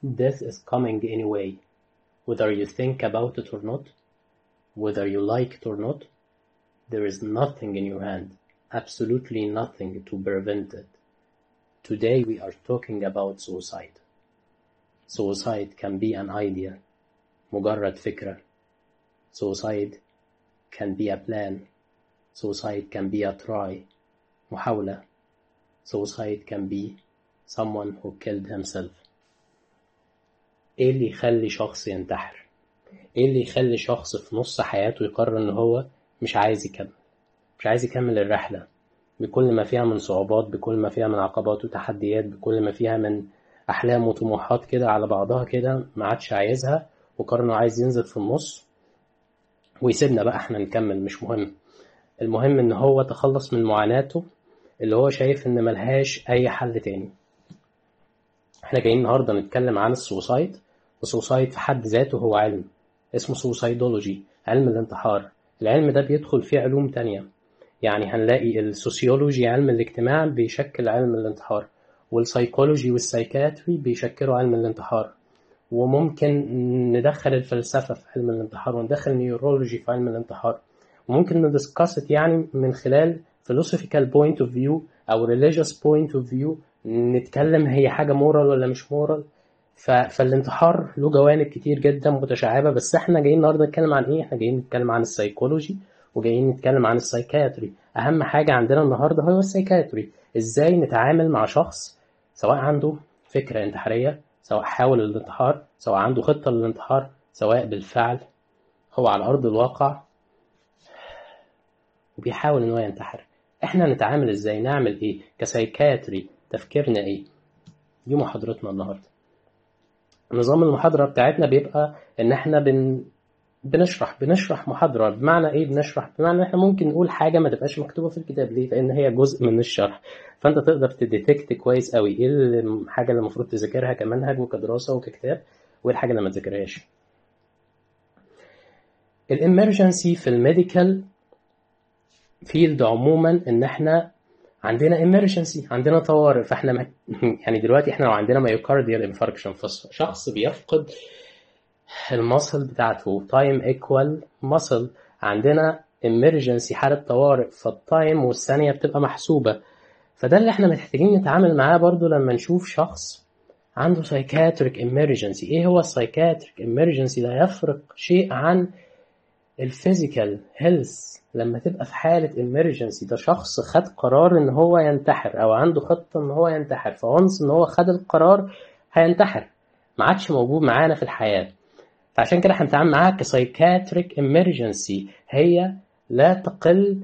death is coming anyway whether you think about it or not whether you like it or not there is nothing in your hand absolutely nothing to prevent it today we are talking about suicide suicide can be an idea مجرد فكرة suicide can be a plan suicide can be a try محاولة suicide can be someone who killed himself ايه اللي يخلي شخص ينتحر ايه اللي يخلي شخص في نص حياته يقرر ان هو مش عايز يكمل مش عايز يكمل الرحلة بكل ما فيها من صعوبات بكل ما فيها من عقبات وتحديات بكل ما فيها من أحلام وطموحات كده على بعضها كده ما عادش عايزها وقرر إنه عايز ينزل في النص ويسيبنا بقى احنا نكمل مش مهم المهم إن هو تخلص من معاناته اللي هو شايف إن ملهاش أي حل تاني احنا جايين النهاردة نتكلم عن السوسايد السوسايد في حد ذاته هو علم اسمه سوسايدولوجي علم الانتحار العلم ده بيدخل فيه علوم تانية يعني هنلاقي السوسيولوجي علم الاجتماع بيشكل علم الانتحار والسايكولوجي والسايكاتري بيشكلوا علم الانتحار وممكن ندخل الفلسفة في علم الانتحار وندخل النيورولوجي في علم الانتحار وممكن ندسكست يعني من خلال philosophical point of view أو religious point of view نتكلم هي حاجة مورال ولا مش مورال ف... فالانتحار له جوانب كتير جدا متشعبة بس احنا جايين النهارده نتكلم عن ايه؟ احنا جايين نتكلم عن السايكولوجي وجايين نتكلم عن السايكاتري أهم حاجة عندنا النهارده هو السايكاتري ازاي نتعامل مع شخص سواء عنده فكرة انتحارية سواء حاول الانتحار سواء عنده خطة للانتحار سواء بالفعل هو على أرض الواقع وبيحاول إن هو ينتحر احنا نتعامل ازاي نعمل ايه كسايكاتري تفكيرنا ايه دي محاضرتنا النهارده نظام المحاضرة بتاعتنا بيبقى إن إحنا بن بنشرح بنشرح محاضرة بمعنى إيه بنشرح؟ بمعنى إن إحنا ممكن نقول حاجة ما تبقاش مكتوبة في الكتاب ليه؟ لأن هي جزء من الشرح فأنت تقدر تديتكت كويس قوي إيه الحاجة اللي المفروض تذاكرها كمنهج وكدراسة وككتاب وإيه الحاجة اللي ما تذاكرهاش. الإمرجنسي في الميديكال فيلد عموما إن إحنا عندنا emergency عندنا طوارئ فاحنا مح... يعني دلوقتي احنا لو عندنا مايوكارديال انفاركشن فشخص بيفقد المصل بتاعته تايم ايكوال مصل عندنا emergency حالة طوارئ فالتايم والثانية بتبقى محسوبة فده اللي احنا محتاجين نتعامل معاه برضو لما نشوف شخص عنده psychiatric emergency ايه هو psychiatric emergency ده يفرق شيء عن الفيزيكال هيلث لما تبقى في حالة emergency ده شخص خد قرار ان هو ينتحر او عنده خطة ان هو ينتحر فونس ان هو خد القرار هينتحر ما عادش موجود معانا في الحياة فعشان كده هنتعامل معاها كسايكاتريك emergency هي لا تقل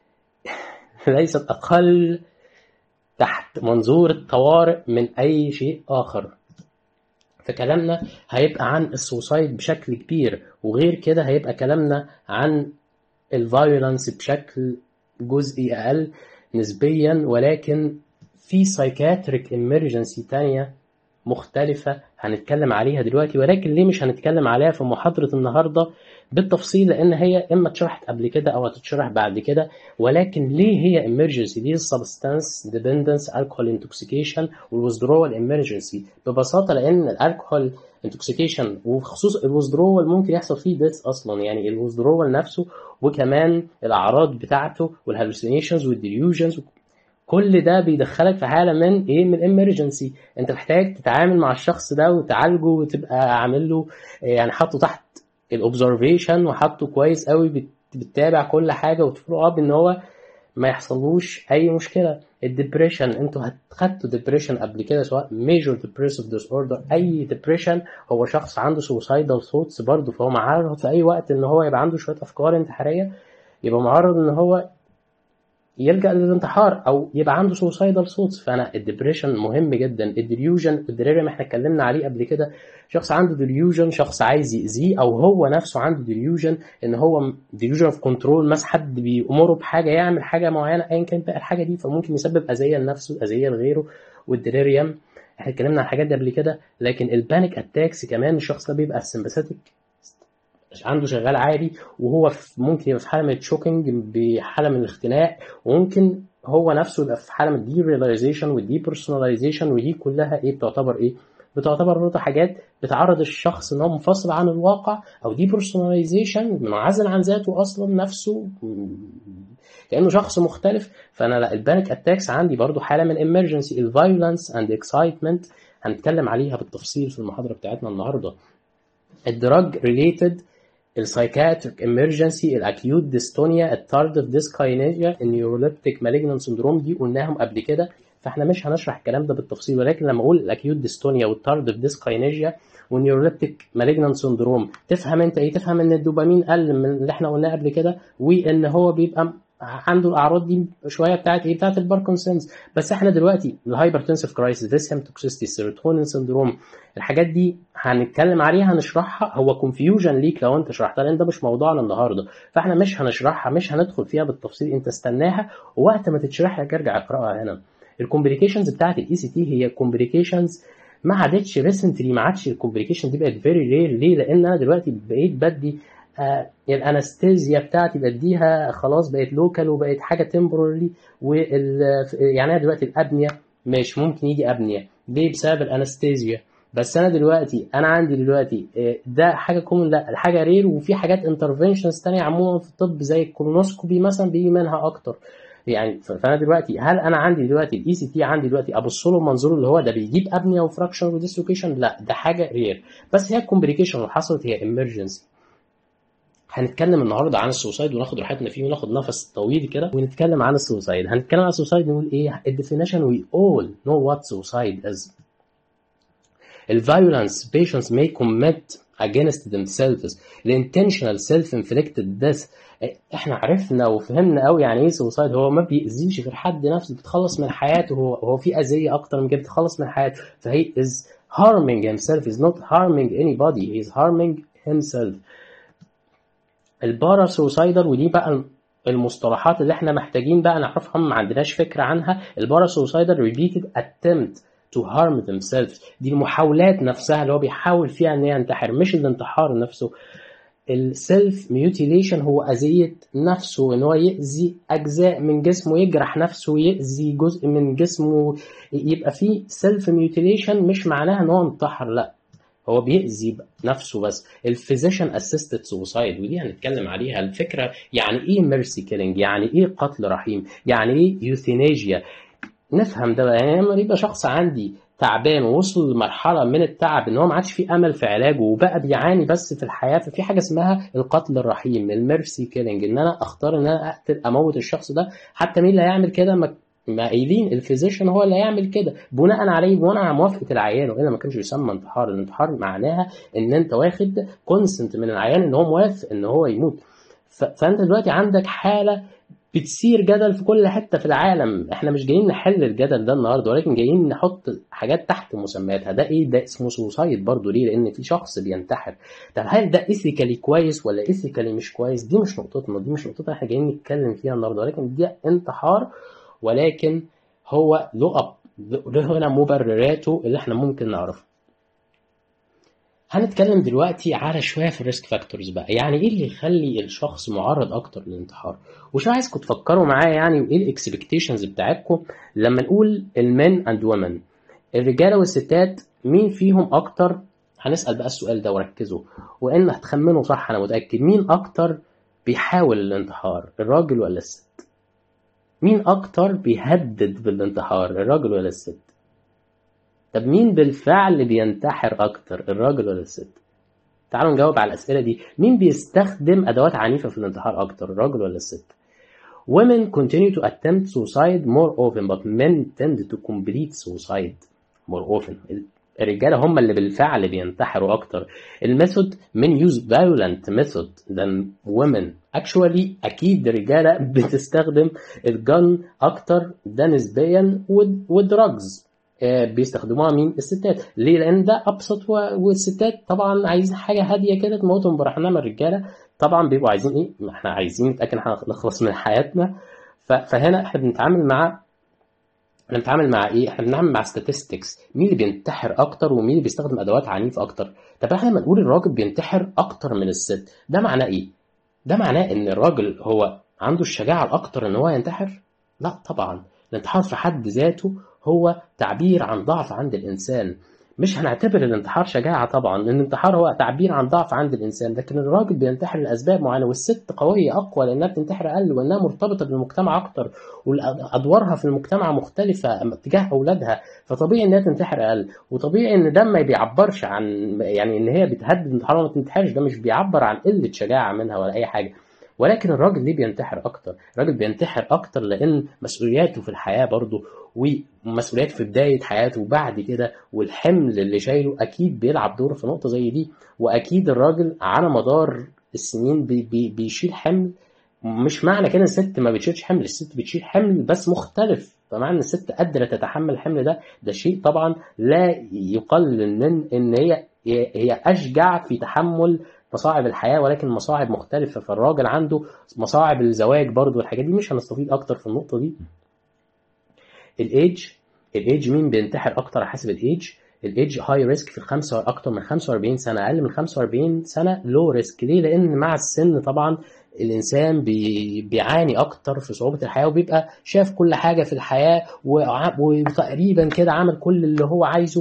ليست أقل تحت منظور الطوارئ من أي شيء آخر فكلامنا هيبقى عن السوسايد بشكل كبير وغير كده هيبقى كلامنا عن الفايولنس بشكل جزئي أقل نسبيا ولكن في سايكاتريك emergency تانية مختلفة هنتكلم عليها دلوقتي ولكن ليه مش هنتكلم عليها في محاضرة النهاردة بالتفصيل لأن هي إما اتشرحت قبل كده أو هتتشرح بعد كده ولكن ليه هي emergency دي substance dependence alcohol intoxication والwithdrawal emergency ببساطة لأن الالكحول intoxication وخصوص الويزدرول ممكن يحصل فيه ديث أصلا يعني الويزدرول نفسه وكمان الأعراض بتاعته والهلوسينيشنز والديليوجنز كل ده بيدخلك في حاله من ايه من الامرجنسي انت محتاج تتعامل مع الشخص ده وتعالجه وتبقى عامل له يعني حاطه تحت الاوبزرفيشن وحاطه كويس قوي بتتابع كل حاجه وتفولو اب ان هو ما يحصلوش اي مشكله الدبريشن انتوا خدتوا ديبريشن قبل كده سواء ميجور ديبريسيف ديس اوردر اي ديبريشن هو شخص عنده سوسايدال ثوتس برضه فهو معرض في اي وقت ان هو يبقى عنده شويه افكار انتحاريه يبقى معرض ان هو يلجا للانتحار او يبقى عنده سوسايدال ثوتس فانا الدبريشن مهم جدا الديليوجن والديليريوم احنا اتكلمنا عليه قبل كده شخص عنده ديليوجن شخص عايز يأذيه او هو نفسه عنده ديليوجن ان هو ديليوجن اوف كنترول مثلا حد بيأمره بحاجه يعمل حاجه معينه ايا كان بقى الحاجه دي فممكن يسبب اذيه لنفسه اذيه لغيره والديليريوم احنا اتكلمنا عن الحاجات دي قبل كده لكن البانيك اتاكس كمان الشخص ده بيبقى السمباثيك عنده شغال عادي وهو في ممكن يبقى في حاله من الشوكينج بحاله من الاختناق وممكن هو نفسه يبقى في حاله من الدي ريلايزيشن والدي بيرسوناليزيشن ودي كلها ايه بتعتبر ايه بتعتبر برضه حاجات بتعرض الشخص ان هو منفصل عن الواقع او دي بيرسوناليزيشن منعزل عن ذاته اصلا نفسه كانه شخص مختلف فانا لا البانيك اتاكس عندي برضو حاله من emergency الفايولنس اند اكسايتمنت هنتكلم عليها بالتفصيل في المحاضره بتاعتنا النهارده الدراج ريليتد السايكاتريك امرجنسي الاكيوت ديستونيا التاردف ديسكاينيجيا النيوروليبتيك مالجنان سندروم دي قلناهم قبل كده فاحنا مش هنشرح الكلام ده بالتفصيل ولكن لما اقول الاكيوت ديستونيا والتاردف ديسكاينيجيا والنيوروليبتيك مالجنان سندروم تفهم انت ايه تفهم ان الدوبامين قل من اللي احنا قلناه قبل كده وان هو بيبقى عنده الاعراض دي شويه بتاعت ايه بتاعت الباركنسونز بس احنا دلوقتي الهايبرتنسيف كرايسيس فيسيم توكسيستي السيروتونين سندروم الحاجات دي هنتكلم عليها هنشرحها هو كونفيوجن ليك لو انت شرحتها لان ده مش موضوعنا النهارده فاحنا مش هنشرحها مش هندخل فيها بالتفصيل انت استناها ووقت ما تتشرح لك ارجع اقراها هنا الكومبليكيشنز بتاعت الاي سي تي هي كومبليكيشنز ما عادتش ريسنتلي ما عادش الكومبليكيشن دي بقت فيري رير ليه؟ لان انا دلوقتي بقيت بدي آه الانستيزيا بتاعتي بديها خلاص بقت لوكال وبقت حاجه تمبرولي وال يعني انا دلوقتي الابنيه مش ممكن يجي ابنيه ليه بسبب الانستيزيا بس انا دلوقتي انا عندي دلوقتي ده حاجه كومن لا الحاجه رير وفي حاجات انترفنشنز تانية عموما في الطب زي الكولونوسكوبي مثلا بيجي منها اكتر يعني فانا دلوقتي هل انا عندي دلوقتي الاي سي تي عندي دلوقتي ابص له منظور اللي هو ده بيجيب ابنيه وفراكشر وديسلوكيشن لا ده حاجه رير بس هي الكومبليكيشن اللي حصلت هي امرجنسي هنتكلم النهارده عن السوسايد وناخد راحتنا فيه وناخد نفس طويل كده ونتكلم عن السوسايد هنتكلم عن السوسايد نقول ايه الديفينيشن وي اول نو وات سوسايد از الفايولنس patients may commit against themselves الانتشنال سيلف انفليكتد death احنا عرفنا وفهمنا قوي يعني ايه سوسايد هو ما بيأذيش غير حد نفسه بيتخلص من حياته هو هو في اذيه اكتر من كده بيتخلص من حياته فهي is harming himself is not harming anybody he is harming himself البارا سوسايدر ودي بقى المصطلحات اللي احنا محتاجين بقى نعرفها ما عندناش فكره عنها البارا سوسايدر repeated attempt to harm themselves دي المحاولات نفسها اللي هو بيحاول فيها ان ينتحر مش الانتحار نفسه السيلف ميوتيليشن هو اذيه نفسه ان هو يأذي اجزاء من جسمه يجرح نفسه يأذي جزء من جسمه يبقى فيه سيلف ميوتيليشن مش معناها ان هو انتحر لا هو بيأذي نفسه بس الفيزيشن اسيستد سوسايد ودي هنتكلم عليها الفكره يعني ايه ميرسي كيلينج يعني ايه قتل رحيم يعني ايه يوثينيجيا نفهم ده بقى يعني لما يبقى شخص عندي تعبان ووصل لمرحله من التعب ان هو ما عادش فيه امل في علاجه وبقى بيعاني بس في الحياه ففي حاجه اسمها القتل الرحيم الميرسي كيلينج ان انا اختار ان انا اقتل اموت الشخص ده حتى مين اللي هيعمل كده ما قايلين الفيزيشن هو اللي هيعمل كده بناء عليه بناء على موافقه العيان والا ما كانش يسمى انتحار الانتحار معناها ان انت واخد كونسنت من العيان ان هو موافق ان هو يموت فانت دلوقتي عندك حاله بتثير جدل في كل حته في العالم احنا مش جايين نحل الجدل ده النهارده ولكن جايين نحط حاجات تحت مسمياتها ده ايه ده اسمه سوسايد برضه ليه لان في شخص بينتحر طب هل ده ايثيكالي كويس ولا ايثيكالي مش كويس دي مش نقطتنا دي مش نقطتنا احنا جايين نتكلم فيها النهارده ولكن دي انتحار ولكن هو له اب له هنا مبرراته اللي احنا ممكن نعرفها هنتكلم دلوقتي على شويه في الريسك فاكتورز بقى يعني ايه اللي يخلي الشخص معرض اكتر للانتحار وشو عايزكم تفكروا معايا يعني وايه الاكسبكتيشنز بتاعتكم لما نقول المن اند وومن الرجاله والستات مين فيهم اكتر هنسال بقى السؤال ده وركزوا وان هتخمنوا صح انا متاكد مين اكتر بيحاول الانتحار الراجل ولا الست مين اكتر بيهدد بالانتحار الراجل ولا الست طب مين بالفعل بينتحر اكتر الراجل ولا الست تعالوا نجاوب على الاسئله دي مين بيستخدم ادوات عنيفه في الانتحار اكتر الراجل ولا الست Women continue to attempt suicide more often but men tend to complete suicide more often الرجالة هم اللي بالفعل بينتحروا أكتر الميثود من use violent method than women actually أكيد الرجالة بتستخدم الجن أكتر ده نسبيا والدراجز بيستخدموها مين الستات ليه لان ده ابسط والستات طبعا عايزين حاجه هاديه كده تموتهم براحه انما الرجاله طبعا بيبقوا عايزين ايه احنا عايزين نتاكد احنا نخلص من حياتنا فهنا احنا بنتعامل مع احنا بنتعامل مع ايه احنا بنتعامل مع statistics مين اللي بينتحر اكتر ومين اللي بيستخدم ادوات عنيفه اكتر طب احنا لما نقول الراجل بينتحر اكتر من الست ده معناه ايه ده معناه ان الراجل هو عنده الشجاعه الاكتر ان هو ينتحر لا طبعا الانتحار في حد ذاته هو تعبير عن ضعف عند الإنسان مش هنعتبر الانتحار شجاعة طبعا لأن الانتحار هو تعبير عن ضعف عند الإنسان لكن الراجل بينتحر لأسباب معينة والست قوية أقوى لأنها بتنتحر أقل وأنها مرتبطة بالمجتمع أكتر وأدوارها في المجتمع مختلفة تجاه أولادها فطبيعي إنها تنتحر أقل وطبيعي إن ده ما بيعبرش عن يعني إن هي بتهدد الانتحار وما تنتحرش ده مش بيعبر عن قلة شجاعة منها ولا أي حاجة ولكن الراجل ليه بينتحر اكتر الراجل بينتحر اكتر لان مسؤولياته في الحياه برضه ومسؤولياته في بدايه حياته وبعد كده والحمل اللي شايله اكيد بيلعب دور في نقطه زي دي واكيد الراجل على مدار السنين بي بي بيشيل حمل مش معنى كده الست ما بتشيلش حمل الست بتشيل حمل بس مختلف فمعنى ان الست قادره تتحمل الحمل ده ده شيء طبعا لا يقلل من ان هي هي اشجع في تحمل مصاعب الحياه ولكن مصاعب مختلفه فالراجل عنده مصاعب الزواج برضو والحاجات دي مش هنستفيد اكتر في النقطه دي الايدج الايدج مين بينتحر اكتر على حسب الايدج الايدج هاي ريسك في الخمسة اكتر من 45 سنه اقل من 45 سنه لو ريسك ليه لان مع السن طبعا الانسان بي بيعاني اكتر في صعوبه الحياه وبيبقى شاف كل حاجه في الحياه وتقريبا كده عمل كل اللي هو عايزه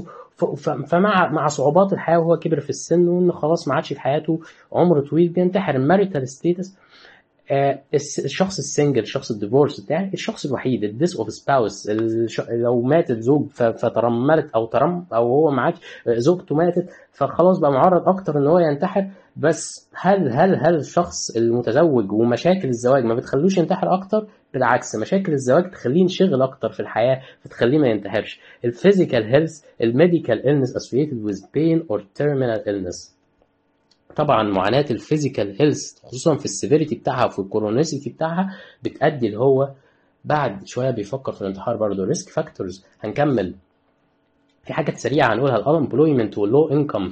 فمع مع صعوبات الحياه وهو كبر في السن وان خلاص ما عادش في حياته عمر طويل بينتحر الماريتال ستيتس آه الشخص السنجل الشخص الديفورس بتاعي الشخص الوحيد الديس اوف سباوس لو مات الزوج فترملت او ترم او هو ما عادش زوجته ماتت فخلاص بقى معرض اكتر ان هو ينتحر بس هل هل هل الشخص المتزوج ومشاكل الزواج ما بتخلوش ينتحر اكتر بالعكس مشاكل الزواج تخليه ينشغل اكتر في الحياه فتخليه ما ينتحرش الفيزيكال هيلث الميديكال illness associated with pain or terminal illness طبعا معاناة الفيزيكال هيلث خصوصا في السيفيريتي بتاعها وفي الكورونيسيتي بتاعها بتأدي اللي هو بعد شوية بيفكر في الانتحار برضه ريسك فاكتورز هنكمل في حاجات سريعة هنقولها الانبلويمنت واللو انكم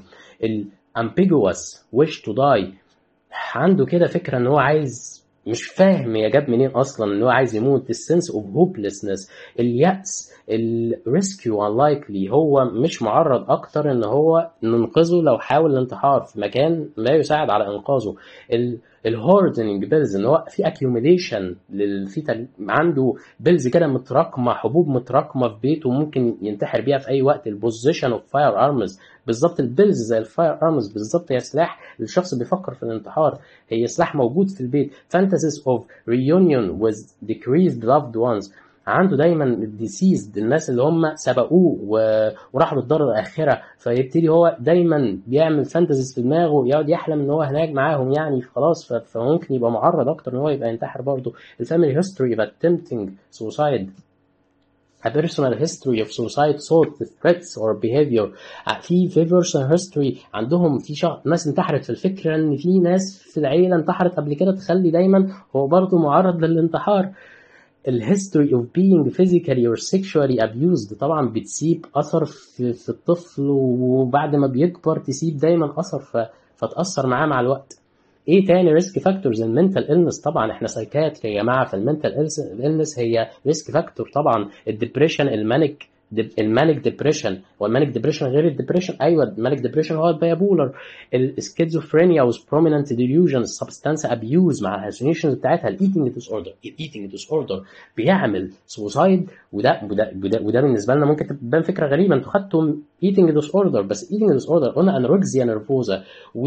الامبيجوس ويش تو داي عنده كده فكرة ان هو عايز مش فاهم هي جاب منين اصلا ان هو عايز يموت السنس اوف هوبلessness اليأس الريسكيو unlikely هو مش معرض اكتر ان هو ننقذه لو حاول الانتحار في مكان لا يساعد على انقاذه الهوردنج بيلز ان هو في اكيوميليشن في عنده بيلز كده متراكمه حبوب متراكمه في بيته ممكن ينتحر بيها في اي وقت البوزيشن اوف فاير ارمز بالظبط البيلز زي الفاير ارمز بالظبط هي سلاح للشخص بيفكر في الانتحار هي سلاح موجود في البيت فانتاسيز اوف ريونيون with decreased loved ones عنده دايما الديسيز الناس اللي هم سبقوه وراحوا للدار الاخره فيبتدي هو دايما بيعمل فانتزيز في دماغه يقعد يحلم ان هو هناك معاهم يعني خلاص فممكن يبقى معرض اكتر ان هو يبقى ينتحر برضه الفاميلي هيستوري of attempting suicide a personal history of suicide thought threats or behavior في في personal history عندهم في شخص ناس انتحرت في الفكرة ان في ناس في العيلة انتحرت قبل كده تخلي دايما هو برضه معرض للانتحار الهيستوري اوف being physically or sexually abused طبعا بتسيب اثر في, في الطفل وبعد ما بيكبر تسيب دايما اثر ف... فتاثر معاه مع الوقت ايه تاني ريسك فاكتورز المنتال النس طبعا احنا سايكاتري يا جماعه فالمنتال النس هي ريسك فاكتور طبعا الدبريشن المانيك المانيك ديبريشن هو المانيك ديبريشن غير الديبريشن ايوه المانيك ديبريشن هو البايبولر السكيزوفرينيا وز بروميننت ديليوجن سبستانس ابيوز مع الهالوسينيشنز بتاعتها الايتنج ديس اوردر الايتنج ديس اوردر بيعمل سوسايد وده وده وده, وده بالنسبه لنا ممكن تبان فكره غريبه انتوا خدتوا ايتنج ديس اوردر بس ايتنج ديس اوردر قلنا انوركسيا نرفوزا و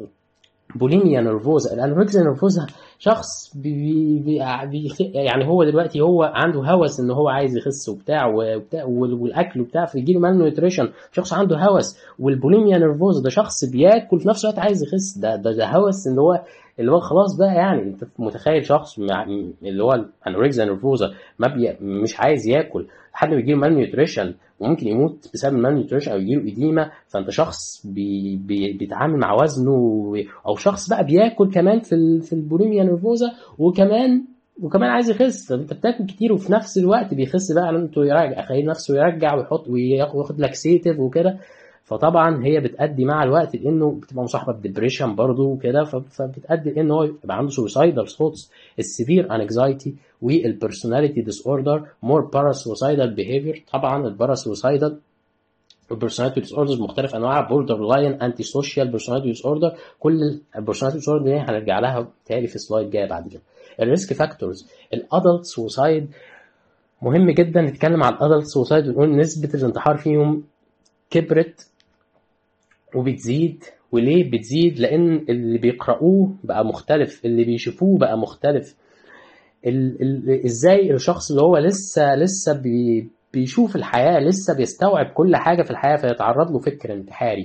بوليميا نرفوزا الانوركسيا نرفوزا شخص بي بي بي يعني هو دلوقتي هو عنده هوس ان هو عايز يخس وبتاع وبتاع والاكل وبتاع فيجي له مال نيوتريشن شخص عنده هوس والبوليميا نرفوزا ده شخص بياكل في نفس الوقت عايز يخس ده ده, ده هوس ان هو اللي هو خلاص بقى يعني انت متخيل شخص مع اللي هو الانوركسيا نرفوزا ما بي مش عايز ياكل لحد ما يجيله مال نيوتريشن وممكن يموت بسبب المال نيوتريشن او يجيله اديمه فانت شخص بي بي بيتعامل مع وزنه او شخص بقى بياكل كمان في ال في البوليميا نرفوزا وكمان وكمان عايز يخس انت بتاكل كتير وفي نفس الوقت بيخس بقى انه يرجع خلي نفسه يرجع ويحط وياخد لاكسيتيف وكده فطبعا هي بتأدي مع الوقت لانه بتبقى مصاحبه بديبريشن برضه وكده فبتأدي لان هو يبقى عنده سوسايدال ثوتس السيفير انكزايتي والبيرسوناليتي ديس اوردر مور باراسوسايدال بيهيفير طبعا الباراسوسايدال البيرسوناليتي ديس اوردرز مختلف انواعها بوردر لاين انتي سوشيال بيرسوناليتي ديس اوردر كل البيرسوناليتي ديس اوردر دي هنرجع لها تاني في سلايد جايه بعد كده الريسك فاكتورز الادلت سوسايد مهم جدا نتكلم عن الادلت سوسايد ونقول نسبه الانتحار فيهم كبرت وبتزيد وليه بتزيد لان اللي بيقرأوه بقى مختلف اللي بيشوفوه بقى مختلف ال ال ازاي الشخص اللي هو لسه لسه بي بيشوف الحياة لسه بيستوعب كل حاجة في الحياة فيتعرض له فكر انتحاري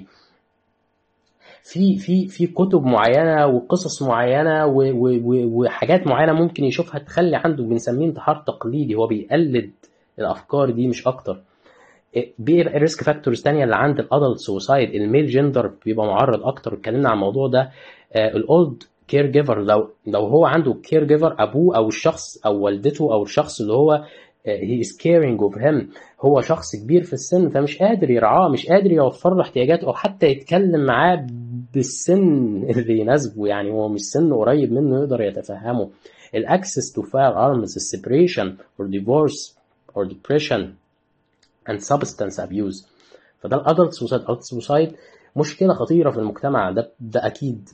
في في في كتب معينة وقصص معينة و- و- و- وحاجات معينة ممكن يشوفها تخلي عنده بنسميه انتحار تقليدي هو بيقلد الأفكار دي مش أكتر بيبقى الريسك فاكتورز تانية اللي عند الادلت سوسايد الميل جندر بيبقى معرض اكتر اتكلمنا عن الموضوع ده الاولد كير جيفر لو لو هو عنده كير جيفر ابوه او الشخص او والدته او الشخص اللي هو هي از كيرنج اوف هيم هو شخص كبير في السن فمش قادر يرعاه مش قادر يوفر له احتياجاته او حتى يتكلم معاه بالسن اللي يناسبه يعني هو مش سن قريب منه يقدر يتفهمه الاكسس تو فاير ارمز السيبريشن اور ديفورس اور ديبريشن and substance abuse فده الادلت سوسايد adult سوسايد مشكله خطيره في المجتمع ده ده اكيد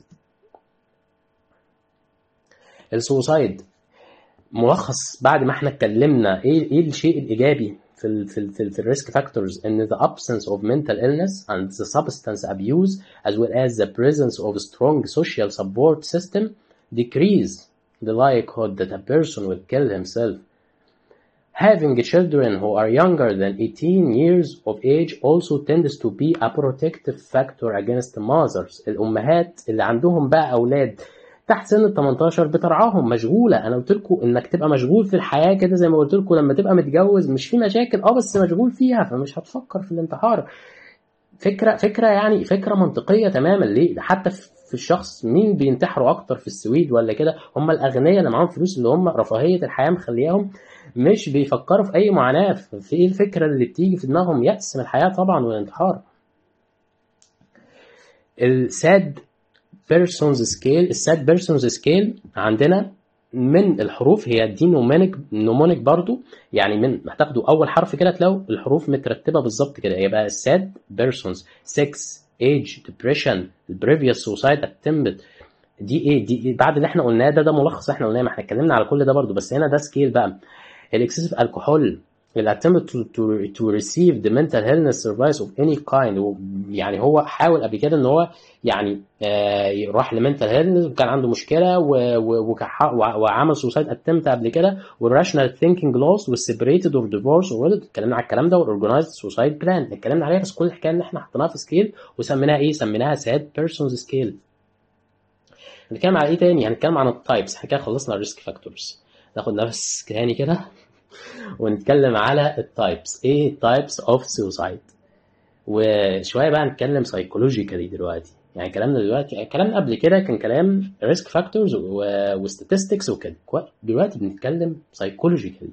السوسايد ملخص بعد ما احنا اتكلمنا ايه ايه الشيء الايجابي في ال في ال في, ال في الريسك فاكتورز ان the absence of mental illness and the substance abuse as well as the presence of strong social support system decrease the likelihood that a person will kill himself Having children who are younger than 18 years of age also tends to be a protective factor against mothers. الأمهات اللي عندهم بقى أولاد تحت سن ال 18 بترعاهم مشغولة أنا قلت لكم إنك تبقى مشغول في الحياة كده زي ما قلت لكم لما تبقى متجوز مش في مشاكل أه بس مشغول فيها فمش هتفكر في الانتحار. فكرة فكرة يعني فكرة منطقية تماما ليه؟ حتى في الشخص مين بينتحروا أكتر في السويد ولا كده؟ هم الأغنياء اللي معاهم فلوس اللي هم رفاهية الحياة مخلياهم مش بيفكروا في اي معاناه في ايه الفكره اللي بتيجي في دماغهم يأس من الحياه طبعا والانتحار الساد بيرسونز سكيل الساد بيرسونز سكيل عندنا من الحروف هي دي نومونيك نومونيك برضو يعني من هتاخدوا اول حرف كده تلاقوا الحروف مترتبه بالظبط كده يبقى الساد بيرسونز 6 ايج ديبريشن البريفيوس سوسايد اتمبت دي ايه دي إيه؟ بعد اللي احنا قلناه ده ده ملخص احنا قلناه ما احنا اتكلمنا على كل ده برضو بس هنا ده سكيل بقى الاكسسيف الكحول الاتمت to, to, to receive the mental illness service of any kind يعني هو حاول قبل كده ان هو يعني آه راح لمنتال هيلنس وكان عنده مشكله و, و, وعمل سوسايد اتمت قبل كده والراشنال ثينكينج لوس والسيبريتد اور ديفورس اتكلمنا على الكلام ده والاورجنايزد سوسايد بلان اتكلمنا عليها بس كل الحكايه ان احنا حطيناها في سكيل وسميناها ايه؟ سميناها ساد بيرسونز سكيل هنتكلم على ايه تاني؟ هنتكلم عن التايبس احنا كده خلصنا الريسك فاكتورز ناخد نفس تاني كده ونتكلم على التايبس ايه التايبس اوف سوسايد وشويه بقى نتكلم سايكولوجيكالي دلوقتي يعني كلامنا دلوقتي كلامنا قبل كده كان كلام ريسك فاكتورز وستاتستكس وكده دلوقتي بنتكلم سايكولوجيكالي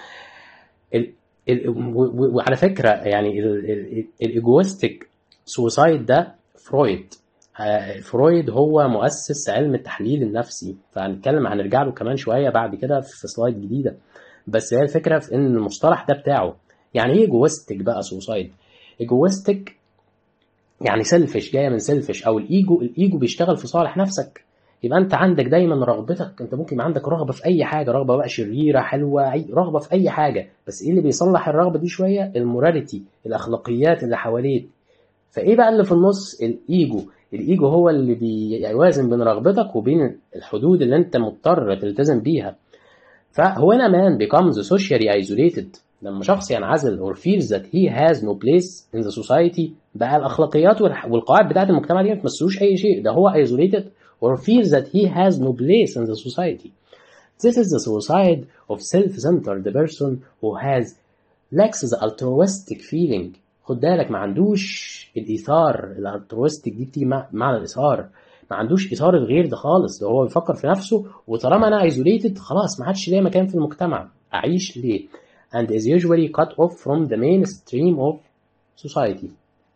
وعلى فكره يعني الايجوستيك سوسايد ده فرويد فرويد هو مؤسس علم التحليل النفسي فهنتكلم هنرجع له كمان شويه بعد كده في سلايد جديده بس هي الفكره في ان المصطلح ده بتاعه يعني ايه ايجوستيك بقى سوسايد ايجوستيك يعني سيلفش جايه من سيلفش او الايجو الايجو بيشتغل في صالح نفسك يبقى انت عندك دايما رغبتك انت ممكن عندك رغبه في اي حاجه رغبه بقى شريره حلوه رغبه في اي حاجه بس ايه اللي بيصلح الرغبه دي شويه الموراليتي الاخلاقيات اللي حواليك فايه بقى اللي في النص الايجو الايجو هو اللي بيوازن بين رغبتك وبين الحدود اللي انت مضطر تلتزم بيها فهو هنا man becomes socially isolated لما شخص ينعزل or feels that he has no place in the society بقى الأخلاقيات والقواعد بتاعت المجتمع دي ما تمثلوش أي شيء ده هو isolated or feels that he has no place in the society This is the suicide of self-centered person who has lacks the altruistic feeling خد بالك ما عندوش الإيثار الالترويستيك دي بتيجي معنى الإيثار ما عندوش اثار الغير ده خالص ده هو بيفكر في نفسه وطالما انا ايزوليتد خلاص ما عادش ليا مكان في المجتمع اعيش ليه and is usually cut off from the mainstream of society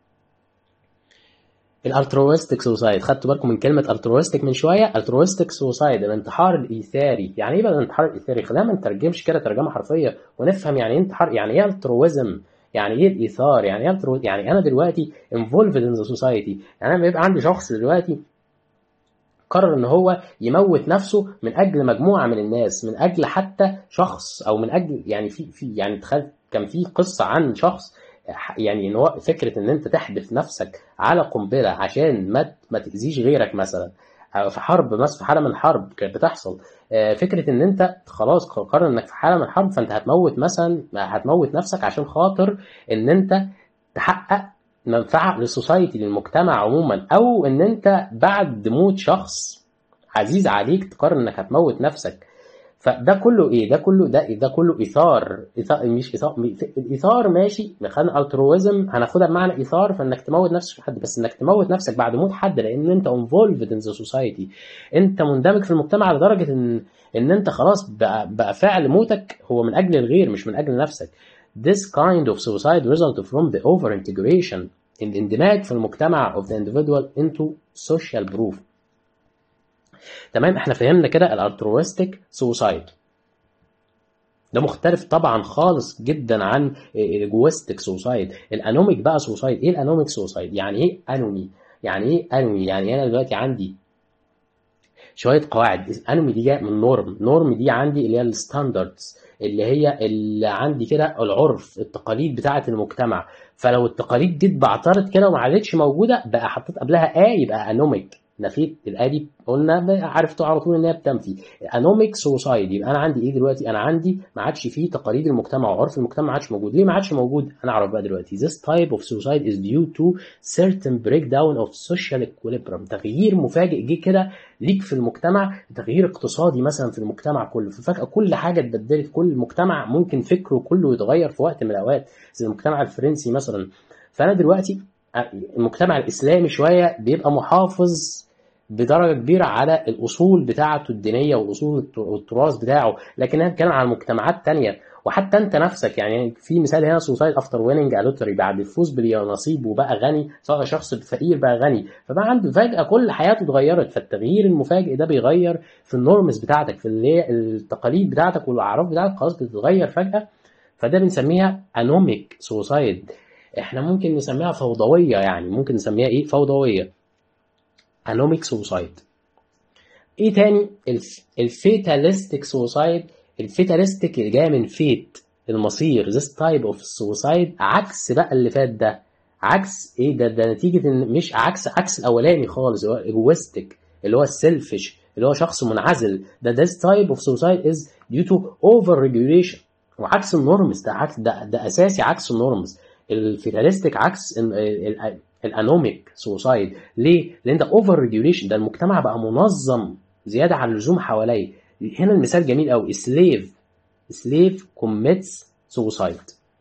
الالترويستيك سوسايد خدتوا بالكم من كلمه الترويستيك من شويه الترويستيك سوسايد الانتحار الايثاري يعني ايه بقى الانتحار الايثاري خلينا ما نترجمش كده ترجمه حرفيه ونفهم يعني ايه انتحار يعني ايه الترويزم يعني ايه الايثار يعني ايه الترو... يعني انا دلوقتي involved in the society يعني انا بيبقى عندي شخص دلوقتي قرر ان هو يموت نفسه من اجل مجموعه من الناس من اجل حتى شخص او من اجل يعني في في يعني تخيل كان في قصه عن شخص يعني ان هو فكره ان انت تحدف نفسك على قنبله عشان ما ما تاذيش غيرك مثلا في حرب مثلا في حاله من الحرب كانت بتحصل آه، فكره ان انت خلاص قرر انك في حاله من الحرب فانت هتموت مثلا هتموت نفسك عشان خاطر ان انت تحقق منفعه للسوسايتي للمجتمع عموما او ان انت بعد موت شخص عزيز عليك تقرر انك هتموت نفسك فده كله ايه ده كله ده ده كله ايثار ايثار مش ايثار الايثار ماشي خلينا الترويزم هناخدها بمعنى ايثار فانك تموت نفسك في حد بس انك تموت نفسك بعد موت حد لان انت انفولفد ان ذا سوسايتي انت مندمج في المجتمع لدرجه ان ان انت خلاص بقى, بقى فعل موتك هو من اجل الغير مش من اجل نفسك This kind of suicide result from the over integration الاندماج في المجتمع of the individual into social proof تمام احنا فهمنا كده الالترويستيك سوسايد ده مختلف طبعا خالص جدا عن الايجوستيك سوسايد الانوميك بقى سوسايد ايه الانوميك سوسايد يعني ايه انومي يعني ايه انومي يعني انا دلوقتي عندي شويه قواعد انومي دي جايه من نورم نورم دي عندي اللي هي الستاندردز اللي هي اللي عندي كده العرف التقاليد بتاعه المجتمع فلو التقاليد دي اتبعترت كده وما عادتش موجوده بقى حطيت قبلها ا يبقى انوميك نفيت الايه دي قلنا عرفتوا على طول ان هي بتنفي انوميك سوسايدي يبقى انا عندي ايه دلوقتي انا عندي ما عادش فيه تقاليد المجتمع وعرف المجتمع ما عادش موجود ليه ما عادش موجود انا اعرف بقى دلوقتي this type of suicide is due to certain breakdown of social equilibrium تغيير مفاجئ جه كده ليك في المجتمع تغيير اقتصادي مثلا في المجتمع كله ففجاه كل حاجه اتبدلت كل مجتمع ممكن فكره كله يتغير في وقت من الاوقات زي المجتمع الفرنسي مثلا فانا دلوقتي المجتمع الاسلامي شويه بيبقى محافظ بدرجه كبيره على الاصول بتاعته الدينيه والاصول والتراث بتاعه لكن انا بتكلم عن مجتمعات تانية وحتى انت نفسك يعني في مثال هنا سوسايد افتر ويننج الوتري بعد الفوز بالنصيب وبقى غني صار شخص فقير بقى غني فبقى عنده فجاه كل حياته اتغيرت فالتغيير المفاجئ ده بيغير في النورمز بتاعتك في اللي هي التقاليد بتاعتك والاعراف بتاعتك خلاص بتتغير فجاه فده بنسميها انوميك سوسايد احنا ممكن نسميها فوضويه يعني ممكن نسميها ايه فوضويه انوميك سوسايد ايه تاني الفيتاليستيك سوسايد الفيتاليستيك اللي جايه من فيت المصير this type of suicide عكس بقى اللي فات ده عكس ايه ده ده نتيجه ان مش عكس عكس الاولاني خالص اللي هو ايجوستيك اللي هو السيلفش اللي هو شخص منعزل ده this type of suicide is due to over regulation وعكس النورمز ده عكس ده, ده اساسي عكس النورمز الفيتاليستيك عكس الانوميك سوسايد ليه؟ لان ده اوفر ريجوليشن ده المجتمع بقى منظم زياده عن اللزوم حواليه هنا المثال جميل قوي سليف سليف كوميتس سوسايد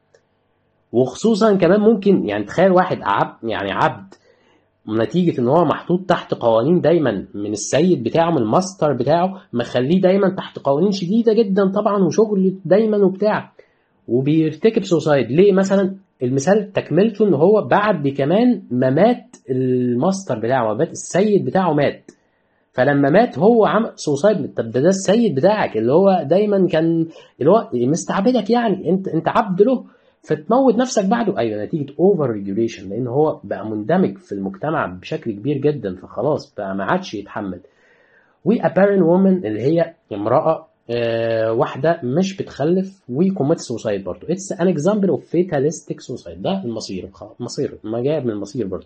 وخصوصا كمان ممكن يعني تخيل واحد عبد يعني عبد نتيجة ان هو محطوط تحت قوانين دايما من السيد بتاعه من الماستر بتاعه مخليه دايما تحت قوانين شديدة جدا طبعا وشغل دايما وبتاع وبيرتكب سوسايد ليه مثلا المثال تكملته ان هو بعد كمان ما مات الماستر بتاعه ما مات السيد بتاعه مات فلما مات هو عمل سوسايد طب ده, ده السيد بتاعك اللي هو دايما كان اللي هو مستعبدك يعني انت انت عبد له فتموت نفسك بعده ايوه نتيجه اوفر ريجوليشن لان هو بقى مندمج في المجتمع بشكل كبير جدا فخلاص بقى ما عادش يتحمل وابارن وومن اللي هي امراه آه واحده مش بتخلف وكوميت سوسايد برضه اتس ان اكزامبل اوف فيتاليستيك سوسايد ده المصير المصير ما جاي من المصير برضه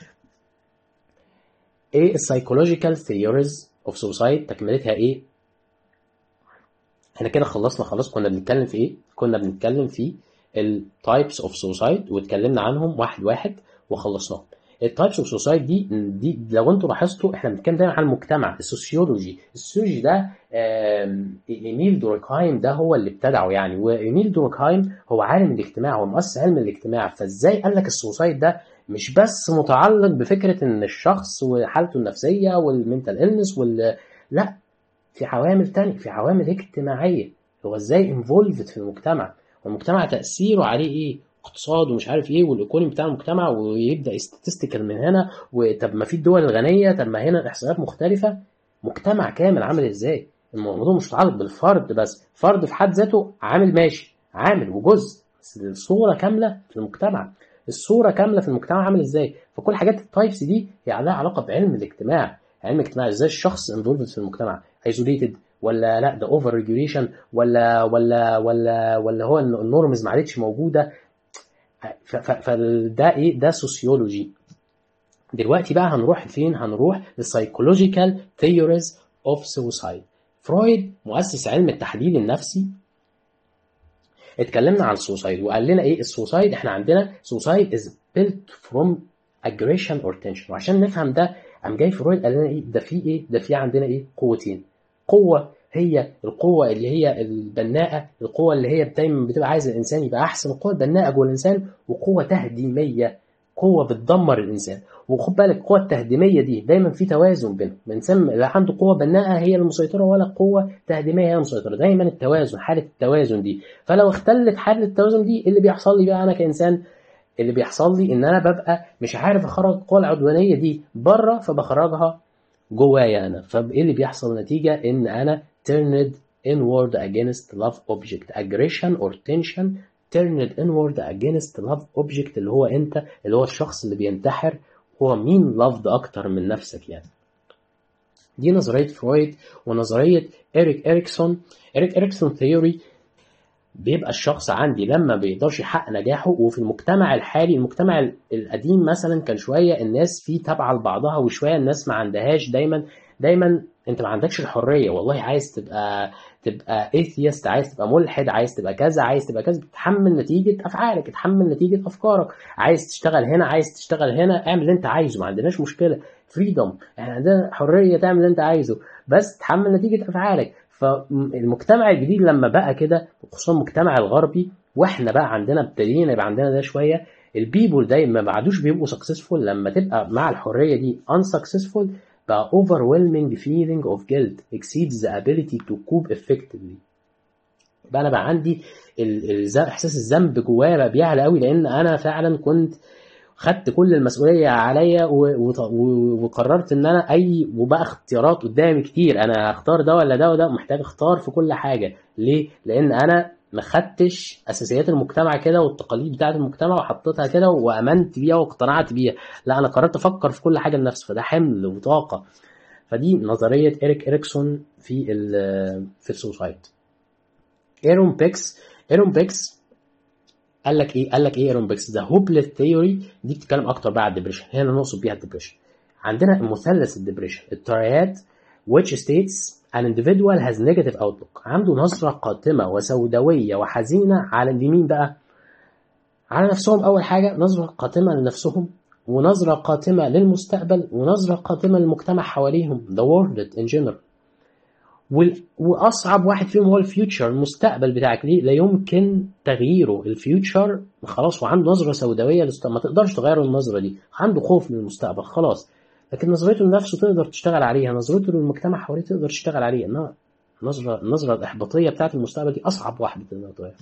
ايه السايكولوجيكال ثيوريز اوف سوسايد تكملتها ايه احنا كده خلصنا خلاص كنا بنتكلم في ايه كنا بنتكلم في التايبس اوف سوسايد واتكلمنا عنهم واحد واحد وخلصناهم التايبس اوف سوسايد دي دي لو انتوا لاحظتوا احنا بنتكلم دايما عن المجتمع السوسيولوجي السوسيولوجي ده ايميل دوركهايم ده هو اللي ابتدعه يعني وايميل دوركهايم هو عالم الاجتماع هو مؤسس علم الاجتماع فازاي قال لك السوسايد ده مش بس متعلق بفكره ان الشخص وحالته النفسيه والمنتال النس وال لا في عوامل تانية في عوامل اجتماعيه هو ازاي انفولفد في المجتمع والمجتمع تاثيره عليه ايه اقتصاد ومش عارف ايه والايكونومي بتاع المجتمع ويبدا يستاتستيكال من هنا وطب ما في الدول الغنيه طب ما هنا الاحصائيات مختلفه مجتمع كامل عامل ازاي الموضوع مش متعلق بالفرد بس فرد في حد ذاته عامل ماشي عامل وجزء بس الصوره كامله في المجتمع الصوره كامله في المجتمع عامل ازاي فكل حاجات التايبس دي هي لها علاقه بعلم الاجتماع علم الاجتماع ازاي الشخص انفولد في المجتمع ايزوليتد ولا لا ده اوفر ريجوليشن ولا ولا ولا ولا هو النورمز ما عادتش موجوده ف- ف- فده ايه ده سوسيولوجي دلوقتي بقى هنروح فين هنروح للسايكولوجيكال ثيوريز اوف سوسايد فرويد مؤسس علم التحليل النفسي اتكلمنا عن السوسايد وقال لنا ايه السوسايد احنا عندنا سوسايد از بيلت فروم aggression or tension وعشان نفهم ده قام جاي فرويد قال لنا ايه ده في ايه ده في عندنا ايه قوتين قوه هي القوه اللي هي البناءه القوه اللي هي دايما بتبقى عايز الانسان يبقى احسن القوه البناءه جوه الانسان وقوه تهديميه قوه بتدمر الانسان وخد بالك القوه التهديميه دي دايما في توازن بينهم الانسان لا عنده قوه بناءه هي المسيطره ولا قوه تهديميه هي المسيطره دايما التوازن حاله التوازن دي فلو اختلت حاله التوازن دي إيه اللي بيحصل لي بقى انا كانسان اللي بيحصل لي ان انا ببقى مش عارف اخرج القوه العدوانيه دي بره فبخرجها جوايا انا فايه اللي بيحصل نتيجه ان انا turned inward against love object aggression or tension turned inward against love object اللي هو انت اللي هو الشخص اللي بينتحر هو مين loved اكتر من نفسك يعني دي نظرية فرويد ونظرية إريك إريكسون إريك إريكسون ثيوري بيبقى الشخص عندي لما بيقدرش يحقق نجاحه وفي المجتمع الحالي المجتمع ال- القديم مثلا كان شويه الناس فيه تابعه لبعضها وشويه الناس ما عندهاش دايما دايما انت ما عندكش الحريه والله عايز تبقى تبقى ايثيست عايز تبقى ملحد عايز تبقى كذا عايز تبقى كذا تتحمل نتيجه افعالك تتحمل نتيجه افكارك عايز تشتغل هنا عايز تشتغل هنا اعمل اللي انت عايزه ما عندناش مشكله فريدوم احنا عندنا حريه تعمل اللي انت عايزه بس تحمل نتيجه افعالك فالمجتمع الجديد لما بقى كده خصوصا المجتمع الغربي واحنا بقى عندنا ابتدينا يبقى عندنا ده شويه البيبول دايما ما بعدوش بيبقوا سكسسفول لما تبقى مع الحريه دي unsuccessful بقى overwhelming feeling of guilt exceeds the ability to cope effectively بقى انا بقى عندي ال- الز- احساس الذنب جوايا بقى بيعلى قوي لان انا فعلا كنت خدت كل المسؤوليه عليا و- وط- و- وقررت ان انا اي وبقى اختيارات قدامي كتير انا هختار ده ولا ده وده محتاج اختار في كل حاجه ليه لان انا ما خدتش اساسيات المجتمع كده والتقاليد بتاعه المجتمع وحطيتها كده وامنت بيها واقتنعت بيها لا انا قررت افكر في كل حاجه لنفسي فده حمل وطاقه فدي نظريه اريك اريكسون في ال في السوسايد ايرون بيكس ايرون بيكس قال لك ايه قال لك ايه ايرون بيكس ذا هوبليس ثيوري دي بتتكلم اكتر بقى على الدبريشن هنا نقصد بيها الدبريشن عندنا مثلث الدبريشن الترياد which states an individual has negative outlook عنده نظرة قاتمة وسوداوية وحزينة على اليمين بقى على نفسهم أول حاجة نظرة قاتمة لنفسهم ونظرة قاتمة للمستقبل ونظرة قاتمة للمجتمع حواليهم the world in general وال- واصعب واحد فيهم هو الفيوتشر المستقبل بتاعك ليه لا يمكن تغييره الفيوتشر خلاص وعنده نظره سوداويه للست- ما تقدرش تغير النظره دي عنده خوف من المستقبل خلاص لكن نظرته لنفسه تقدر تشتغل عليها نظرته للمجتمع حواليه تقدر تشتغل عليها انما النظره النظره الاحباطيه بتاعت المستقبل دي اصعب واحده تقدر تغيرها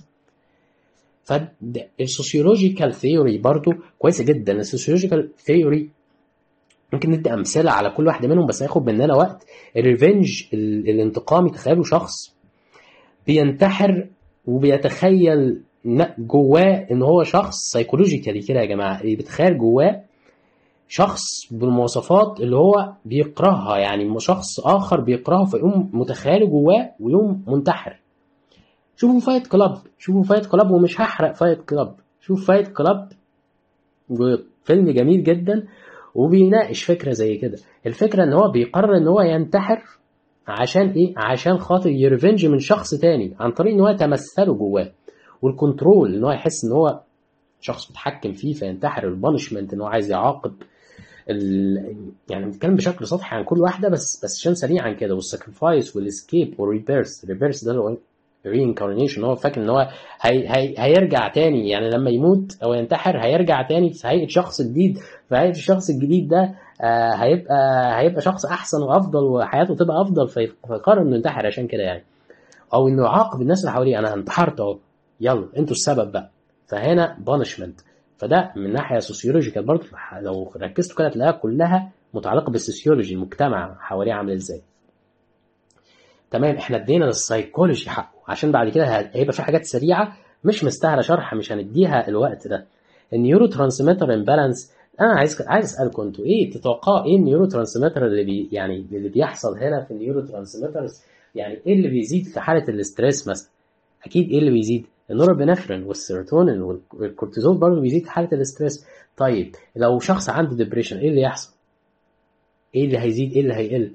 فالسوسيولوجيكال ثيوري برضو كويسه جدا السوسيولوجيكال ثيوري ممكن ندي امثله على كل واحده منهم بس هياخد مننا وقت الريفنج ال- الانتقامي تخيلوا شخص بينتحر وبيتخيل ن- جواه ان هو شخص سيكولوجيكالي كده يا جماعه اللي بيتخيل جواه شخص بالمواصفات اللي هو بيكرهها يعني شخص اخر بيكرهه فيقوم متخيله جواه ويقوم منتحر شوفوا فايت كلاب شوفوا فايت كلاب ومش هحرق فايت كلاب شوف فايت كلاب فيلم جميل جدا وبيناقش فكره زي كده الفكره ان هو بيقرر ان هو ينتحر عشان ايه عشان خاطر يرفنج من شخص تاني عن طريق ان هو يتمثله جواه والكنترول ان هو يحس ان هو شخص متحكم فيه فينتحر البانشمنت ان هو عايز يعاقب ال... يعني بنتكلم بشكل سطحي عن كل واحده بس بس عشان سريعا كده والساكرفايس والاسكيب والريبيرس الريبيرس ده اللي هو رينكارنيشن هو فاكر ان هو هي هي هيرجع تاني يعني لما يموت او ينتحر هيرجع تاني في هيئه شخص جديد في هيئه الشخص الجديد ده آه هيبقى هيبقى شخص احسن وافضل وحياته تبقى افضل في- فيقرر انه ينتحر عشان كده يعني او انه يعاقب الناس اللي حواليه انا انتحرت اهو يلا انتوا السبب بقى فهنا بانشمنت فده من ناحيه سوسيولوجيكال برضه لو ركزتوا كده تلاقيها كلها متعلقه بالسوسيولوجي المجتمع حواليه عامل ازاي تمام احنا ادينا للسايكولوجي حقه عشان بعد كده هيبقى في حاجات سريعه مش مستاهله شرح مش هنديها الوقت ده النيورو ترانسميتر امبالانس انا عايز عايز اسالكم انتوا ايه تتوقعوا ايه النيورو ترانسميتر اللي بي يعني اللي بيحصل هنا في النيورو ترانسميترز يعني ايه اللي بيزيد في حاله الاستريس مثلا اكيد ايه اللي بيزيد النورابينفرين والسيروتونين والكورتيزول برضه بيزيد في حاله الاستريس طيب لو شخص عنده ديبريشن ايه اللي يحصل ايه اللي هيزيد ايه اللي هيقل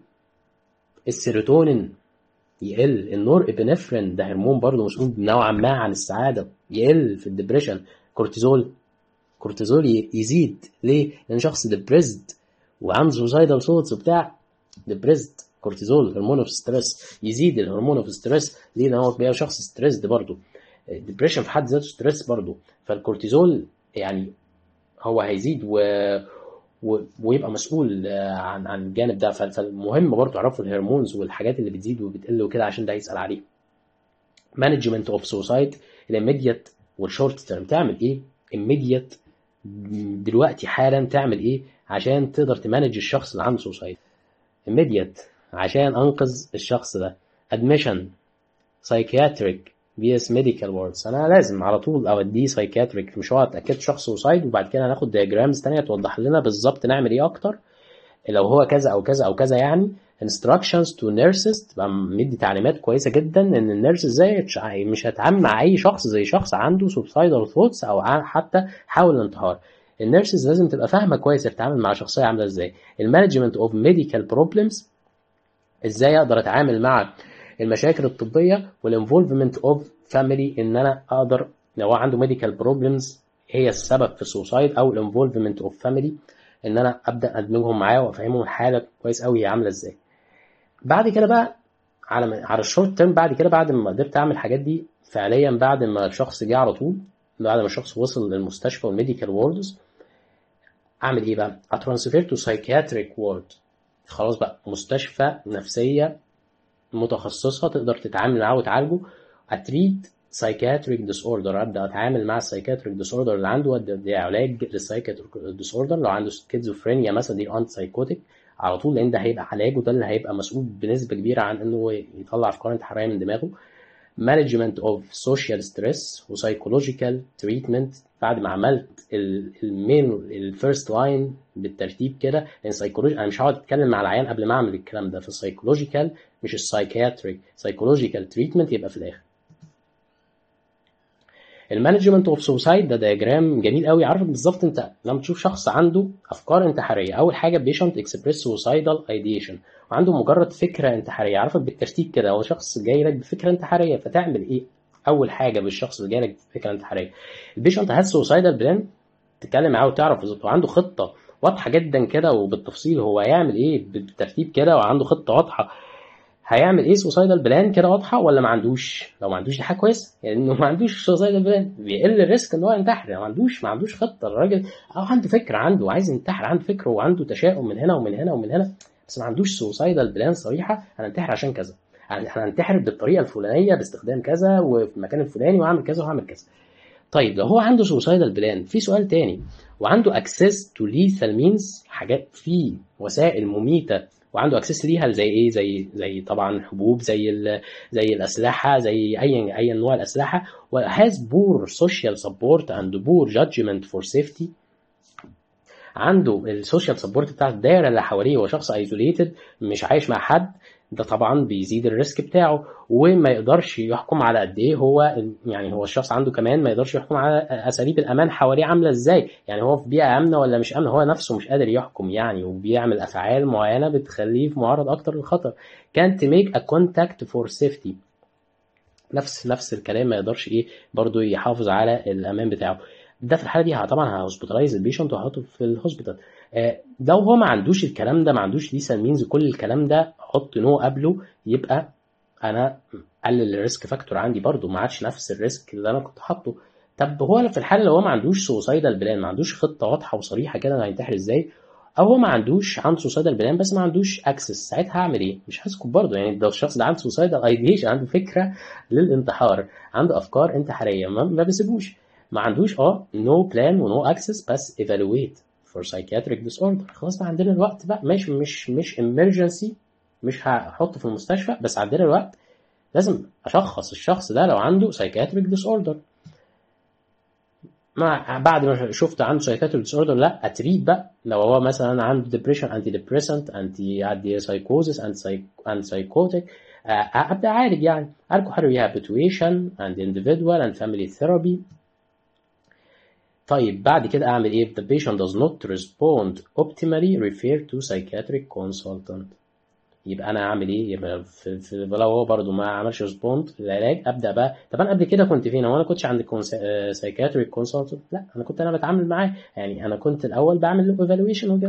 السيروتونين يقل النور ابنفرين ده هرمون برضه مسؤول نوعا ما عن السعاده يقل في الدبريشن كورتيزول كورتيزول يزيد ليه لان شخص ديبريسد وعنده سوسايدال ثوتس وبتاع ديبريسد كورتيزول هرمون اوف ستريس يزيد الهرمون اوف ستريس ليه لان هو بيبقى شخص ستريسد برضه الدبريشن في حد ذاته ستريس برضه فالكورتيزول يعني هو هيزيد و... و... ويبقى مسؤول عن عن الجانب ده فالمهم برضه تعرفوا الهرمونز والحاجات اللي بتزيد وبتقل وكده عشان ده يسال عليه مانجمنت اوف سوسايد الاميديت والشورت تيرم تعمل ايه immediate دلوقتي حالا تعمل ايه عشان تقدر تمانج الشخص اللي عنده سوسايد immediate عشان انقذ الشخص ده admission psychiatric vs medical wards انا لازم على طول اوديه psychiatric مش هو اتاكدت شخص سوسايد وبعد كده هناخد diagrams تانية توضح لنا بالظبط نعمل ايه اكتر لو هو كذا او كذا او كذا يعني instructions to nurses تبقى مدي تعليمات كويسه جدا ان النيرس ازاي مش هتعامل مع اي شخص زي شخص عنده suicidal thoughts او حتى حاول الانتحار النيرسز لازم تبقى فاهمه كويس تتعامل مع شخصيه عامله ازاي المانجمنت اوف ميديكال بروبلمز ازاي اقدر اتعامل مع المشاكل الطبيه والانفولفمنت اوف فاميلي ان انا اقدر لو عنده ميديكال بروبلمز هي السبب في السوسايد او الانفولفمنت اوف فاميلي ان انا ابدا ادمجهم معاه وافهمهم الحاله كويس قوي هي عامله ازاي بعد كده بقى على على الشورت تيرم بعد كده بعد ما قدرت اعمل الحاجات دي فعليا بعد ما الشخص جه على طول بعد ما الشخص وصل للمستشفى والميديكال ووردز اعمل ايه بقى؟ اترانسفير تو سايكياتريك وورد خلاص بقى مستشفى نفسيه متخصصه تقدر تتعامل معاه وتعالجه اتريد سايكياتريك ديس اوردر ابدا اتعامل مع السايكياتريك ديس اوردر اللي عنده ادي علاج للسايكياتريك ديس اوردر لو عنده سكيزوفرينيا مثلا دي انت سايكوتيك على طول لان ده هيبقى علاجه ده اللي هيبقى مسؤول بنسبه كبيره عن انه يطلع افكار انتحاريه من دماغه مانجمنت اوف سوشيال ستريس وسايكولوجيكال تريتمنت بعد ما عملت المين الفيرست لاين بالترتيب كده لان سايكولوجي انا مش هقعد اتكلم مع العيان قبل ما اعمل الكلام ده في السايكولوجيكال مش السايكياتريك سايكولوجيكال تريتمنت يبقى في الاخر المانجمنت اوف سوسايد ده دياجرام جميل قوي عارفك بالظبط انت لما تشوف شخص عنده افكار انتحاريه اول حاجه بيشنت اكسبريس سوسايدال ايديشن وعنده مجرد فكره انتحاريه عارفك بالترتيب كده هو شخص جاي لك بفكره انتحاريه فتعمل ايه اول حاجه بالشخص اللي جاي لك بفكره انتحاريه البيشنت هاز سوسايدال بلان تتكلم معاه وتعرف بالظبط وعنده خطه واضحه جدا كده وبالتفصيل هو هيعمل ايه بالترتيب كده وعنده خطه واضحه هيعمل ايه سوسايدال بلان كده واضحه ولا ما عندوش لو ما عندوش دي حاجه كويسه يعني انه ما عندوش سوسايدال بلان بيقل الريسك ان هو ينتحر يعني ما عندوش ما عندوش خطه الراجل او عنده فكره عنده عايز ينتحر عنده فكره وعنده تشاؤم من هنا ومن هنا ومن هنا بس ما عندوش سوسايدال بلان صريحه هننتحر عشان كذا يعني احنا هننتحر بالطريقه الفلانيه باستخدام كذا وفي المكان الفلاني وهعمل كذا وهعمل كذا طيب لو هو عنده سوسايدال بلان في سؤال تاني وعنده اكسس تو ليثال مينز حاجات في وسائل مميته وعنده اكسس ليها زي ايه زي زي طبعا حبوب زي زي الاسلحه زي اي اي انواع الاسلحه وهاز بور سوشيال سبورت اند بور جادجمنت فور سيفتي عنده السوشيال سبورت بتاع الدايره اللي حواليه هو شخص ايزوليتد مش عايش مع حد ده طبعا بيزيد الريسك بتاعه وما يقدرش يحكم على قد ايه هو يعني هو الشخص عنده كمان ما يقدرش يحكم على اساليب الامان حواليه عامله ازاي يعني هو في بيئه امنه ولا مش امنه هو نفسه مش قادر يحكم يعني وبيعمل افعال معينه بتخليه في معرض اكتر للخطر can't make a contact for safety نفس نفس الكلام ما يقدرش ايه برضه يحافظ على الامان بتاعه ده في الحاله دي طبعا ههوسبيتالايز البيشنت وهحطه في الهوسبيتال لو هو ما عندوش الكلام ده ما عندوش ليسال مينز كل الكلام ده حط نو قبله يبقى انا قلل الريسك فاكتور عندي برضو ما عادش نفس الريسك اللي انا كنت حاطه طب هو في الحاله لو هو ما عندوش سوسايدال بلان ما عندوش خطه واضحه وصريحه كده انا هينتحر ازاي او هو ما عندوش عنده سوسايدال بلان بس ما عندوش اكسس ساعتها هعمل ايه مش هسكت برضه يعني لو الشخص ده عنده سوسايدال ايديشن عنده فكره للانتحار عنده افكار انتحاريه ما, ما بسيبوش ما عندوش اه نو بلان ونو اكسس بس ايفالويت فور سايكياتريك ديس اوردر خلاص بقى عندنا الوقت بقى مش مش مش امرجنسي مش هحطه في المستشفى بس عندنا الوقت لازم اشخص الشخص ده لو عنده سايكياتريك ديس اوردر مع بعد ما شفت عنده سايكاتريك ديس اوردر لا اتريد بقى لو هو مثلا عنده ديبريشن انتي ديبريسنت انتي انتي سايكوزس انتي سايكوتيك آه، ابدا اعالج يعني alcohol rehabilitation and individual and family therapy طيب بعد كده اعمل ايه the patient does not respond optimally refer to psychiatric consultant يبقى انا اعمل ايه يبقى في, في لو هو برضه ما عملش ريسبوند للعلاج ابدا بقى طب انا قبل كده كنت فين هو انا كنتش عند سايكاتريك كونسلتنت لا انا كنت انا بتعامل معاه يعني انا كنت الاول بعمل له ايفالويشن وكده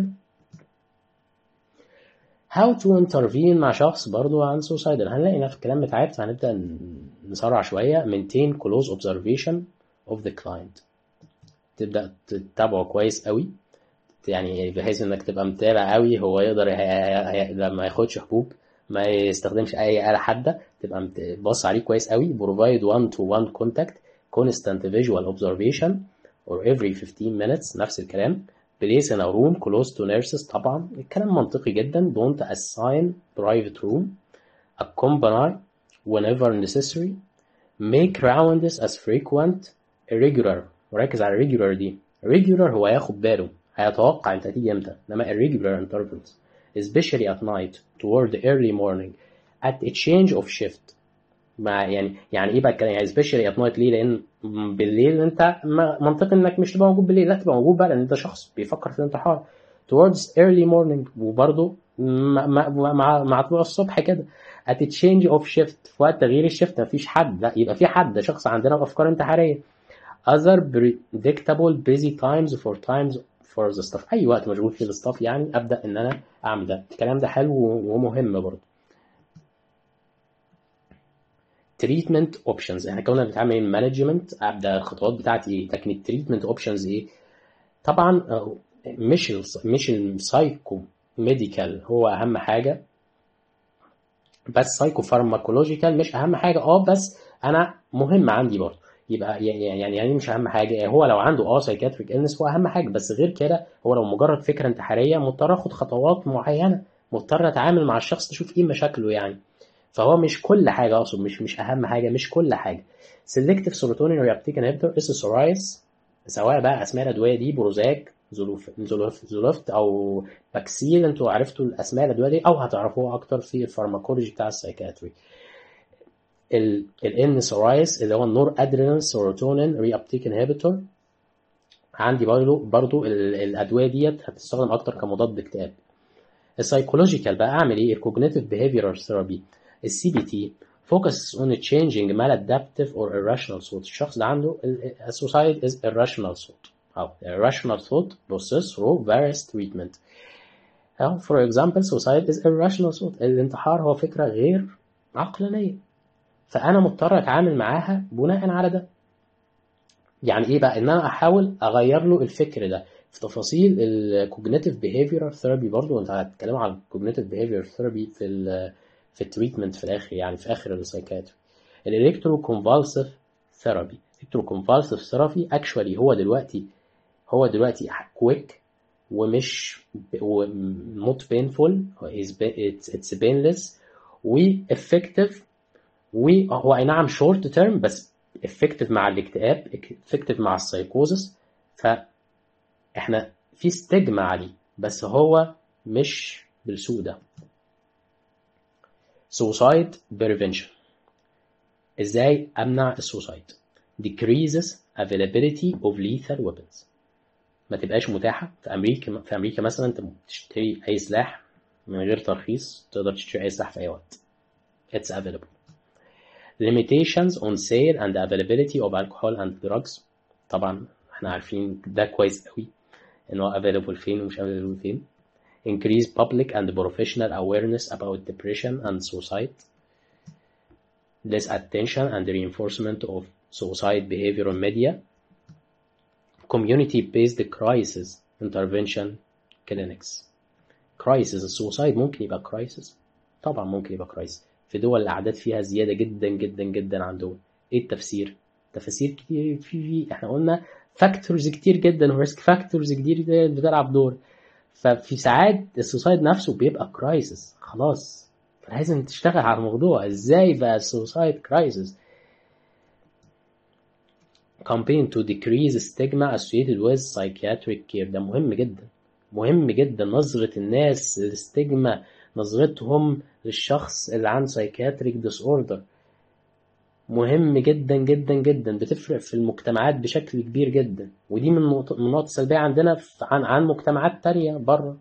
how to intervene مع شخص برضه عن suicidal هنلاقي في الكلام بتاعت فهنبدا نسرع شويه maintain close observation of the client تبدا تتابعه كويس قوي يعني بحيث انك تبقى متابع قوي هو يقدر هي هي لما ياخدش حبوب ما يستخدمش اي آلة حادة تبقى بص عليه كويس قوي provide one to one contact constant visual observation or every 15 minutes نفس الكلام place in a room close to nurses طبعا الكلام منطقي جدا don't assign private room accompany whenever necessary make rounds as frequent irregular وركز على regular دي regular هو ياخد باله هيتوقع انت هتيجي امتى انما irregular intervals especially at night toward the early morning at a change of shift مع يعني يعني ايه بقى الكلام يعني especially at night ليه لان بالليل انت منطقي انك مش تبقى موجود بالليل لا تبقى موجود بقى لان انت شخص بيفكر في الانتحار towards early morning وبرضه مع مع مع طلوع الصبح كده at a change of shift في وقت تغيير الشفت مفيش حد لا يبقى في حد شخص عندنا بافكار انتحاريه other predictable busy times for times for the stuff اي وقت مشغول فيه الستاف يعني ابدا ان انا اعمل ده الكلام ده حلو ومهم برضه تريتمنت اوبشنز احنا كنا بنتعامل مانجمنت ابدا الخطوات بتاعتي ايه لكن التريتمنت اوبشنز ايه طبعا مش ال مش السايكو ميديكال هو اهم حاجه بس سايكو فارماكولوجيكال مش اهم حاجه اه بس انا مهم عندي برضه يبقى يعني يعني مش اهم حاجه هو لو عنده اه سايكاتريك النس هو اهم حاجه بس غير كده هو لو مجرد فكره انتحاريه مضطر اخد خطوات معينه مضطر اتعامل مع الشخص اشوف ايه مشاكله يعني فهو مش كل حاجه اقصد مش مش اهم حاجه مش كل حاجه سيلكتيف سيروتونين ريابتيك انهبيتور اسوسورايز سواء بقى اسماء الادويه دي بروزاك زولوفت او باكسيل انتوا عرفتوا الاسماء الادويه دي او هتعرفوها اكتر في الفارماكولوجي بتاع السايكاتري الان سورايس اللي هو النور ادرينال سيروتونين ري ابتيك انهبيتور عندي برضو برضو الادويه ديت هتستخدم اكتر كمضاد اكتئاب السايكولوجيكال بقى اعمل ايه الكوجنيتيف بيهيفيرال ثيرابي السي بي تي focus on changing maladaptive or irrational thought الشخص ده عنده suicide is irrational thought أو irrational thought process through various treatment أو for example suicide is irrational thought الانتحار هو فكرة غير عقلانية فأنا مضطر أتعامل معاها بناء على ده يعني إيه بقى إن أنا أحاول أغير له الفكر ده في تفاصيل الكوجنيتيف بيهيفيرال ثيرابي برضه وانت هتتكلم على الكوجنيتيف بيهيفيرال ثيرابي في ال في التريتمنت في الاخر يعني في اخر السايكاتري الالكترو كونفالسيف ثيرابي الالكترو كونفالسيف ثيرابي اكشوالي هو دلوقتي هو دلوقتي كويك ومش نوت بينفول اتس بينلس وافكتيف وهو اي نعم شورت تيرم بس افكتيف مع الاكتئاب افكتيف مع السايكوزس فاحنا في ستيجما عليه بس هو مش بالسوء ده suicide prevention ازاي امنع السوسايد decreases availability of lethal weapons ما تبقاش متاحة في أمريكا في أمريكا مثلا أنت بتشتري أي سلاح من غير ترخيص تقدر تشتري أي سلاح في أي وقت it's available limitations on sale and availability of alcohol and drugs طبعا احنا عارفين ده كويس قوي ان هو available فين ومش available فين increase public and professional awareness about depression and suicide, less attention and reinforcement of suicide behavior on media, community-based crisis intervention clinics. crisis السوسايد ممكن يبقى crisis طبعا ممكن يبقى crisis في دول الأعداد فيها زيادة جدا جدا جدا عن دول إيه التفسير؟ تفاسير كتير في في احنا قلنا فاكتورز كتير جدا وريسك فاكتورز كتير بتلعب دور ففي ساعات السوسايد نفسه بيبقى كرايسيس خلاص فلازم تشتغل على الموضوع ازاي بقى السوسايد كرايسيس campaign to decrease stigma associated with psychiatric care ده مهم جدا مهم جدا نظرة الناس للستيجما نظرتهم للشخص اللي عنده سايكاتريك ديس اوردر مهم جدا جدا جدا بتفرق في المجتمعات بشكل كبير جدا ودي من النقط- من النقط السلبية عندنا في- عن عن مجتمعات تانية بره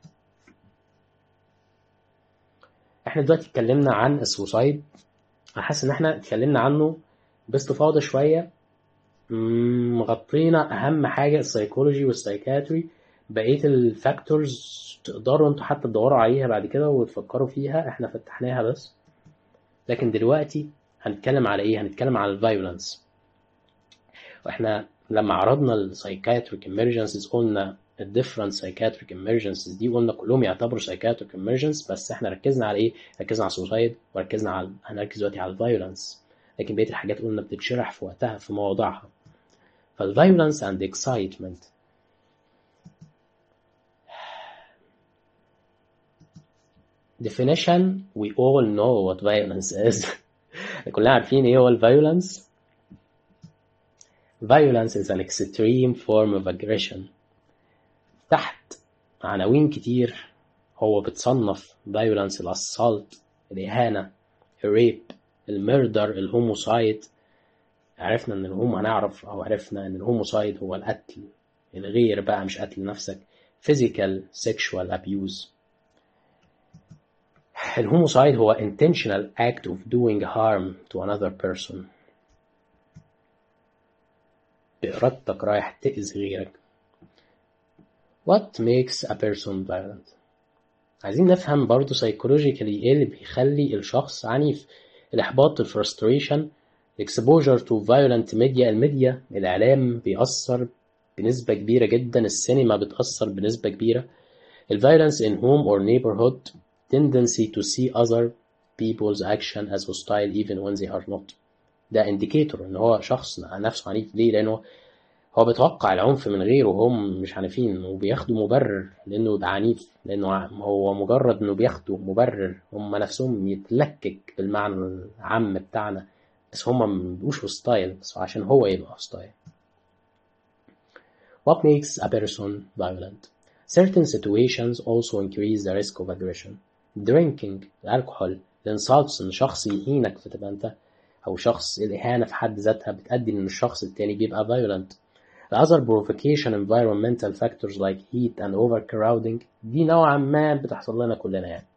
احنا دلوقتي اتكلمنا عن السوسايد انا حاسس ان احنا اتكلمنا عنه باستفاضة شوية مم، مغطينا اهم حاجة السيكولوجي والسايكاتري بقية الفاكتورز تقدروا انتوا حتى تدوروا عليها بعد كده وتفكروا فيها احنا فتحناها بس لكن دلوقتي هنتكلم على ايه هنتكلم على الفايولنس واحنا لما عرضنا السايكاتريك emergencies قلنا الديفرنت سايكاتريك emergencies دي قلنا كلهم يعتبروا سايكاتريك emergencies بس احنا ركزنا على ايه ركزنا على السوسايد وركزنا على هنركز دلوقتي على الفايولنس لكن بقيه الحاجات قلنا بتتشرح في وقتها في مواضعها فالفايولنس and excitement definition we all know what violence is كلنا عارفين ايه هو الفايولنس violence is an extreme form of aggression تحت عناوين كتير هو بتصنف violence الاسالت الإهانة الريب الميردر الهوموسايد عرفنا ان الهوم هنعرف او عرفنا ان الهوموسايد هو القتل الغير بقى مش قتل نفسك physical sexual abuse الهوموسايد هو intentional act of doing harm to another person بإرادتك رايح تأذي غيرك What makes a person violent عايزين نفهم برضو psychologically ايه اللي بيخلي الشخص عنيف الإحباط الفرستريشن exposure to violent media الميديا الإعلام بيأثر بنسبة كبيرة جدا السينما بتأثر بنسبة كبيرة ال violence in home or neighborhood tendency to see other people's action as hostile even when they are not ده indicator ان هو شخص نفسه عنيف ليه لانه هو بيتوقع العنف من غيره وهم مش عنيفين وبياخدوا مبرر لانه يبقى عنيف لانه هو مجرد انه بياخدوا مبرر هم نفسهم يتلكك بالمعنى العام بتاعنا بس هم ما بيبقوش هوستايل بس عشان هو يبقى هوستايل What makes a person violent? Certain situations also increase the risk of aggression. Drinking, الكحول, الانسالتس ان شخص يهينك فتبقى انت او شخص الاهانه في حد ذاتها بتؤدي ان الشخص التاني بيبقى violent. The other provocation environmental factors like heat and overcrowding دي نوعا ما بتحصل لنا كلنا يعني.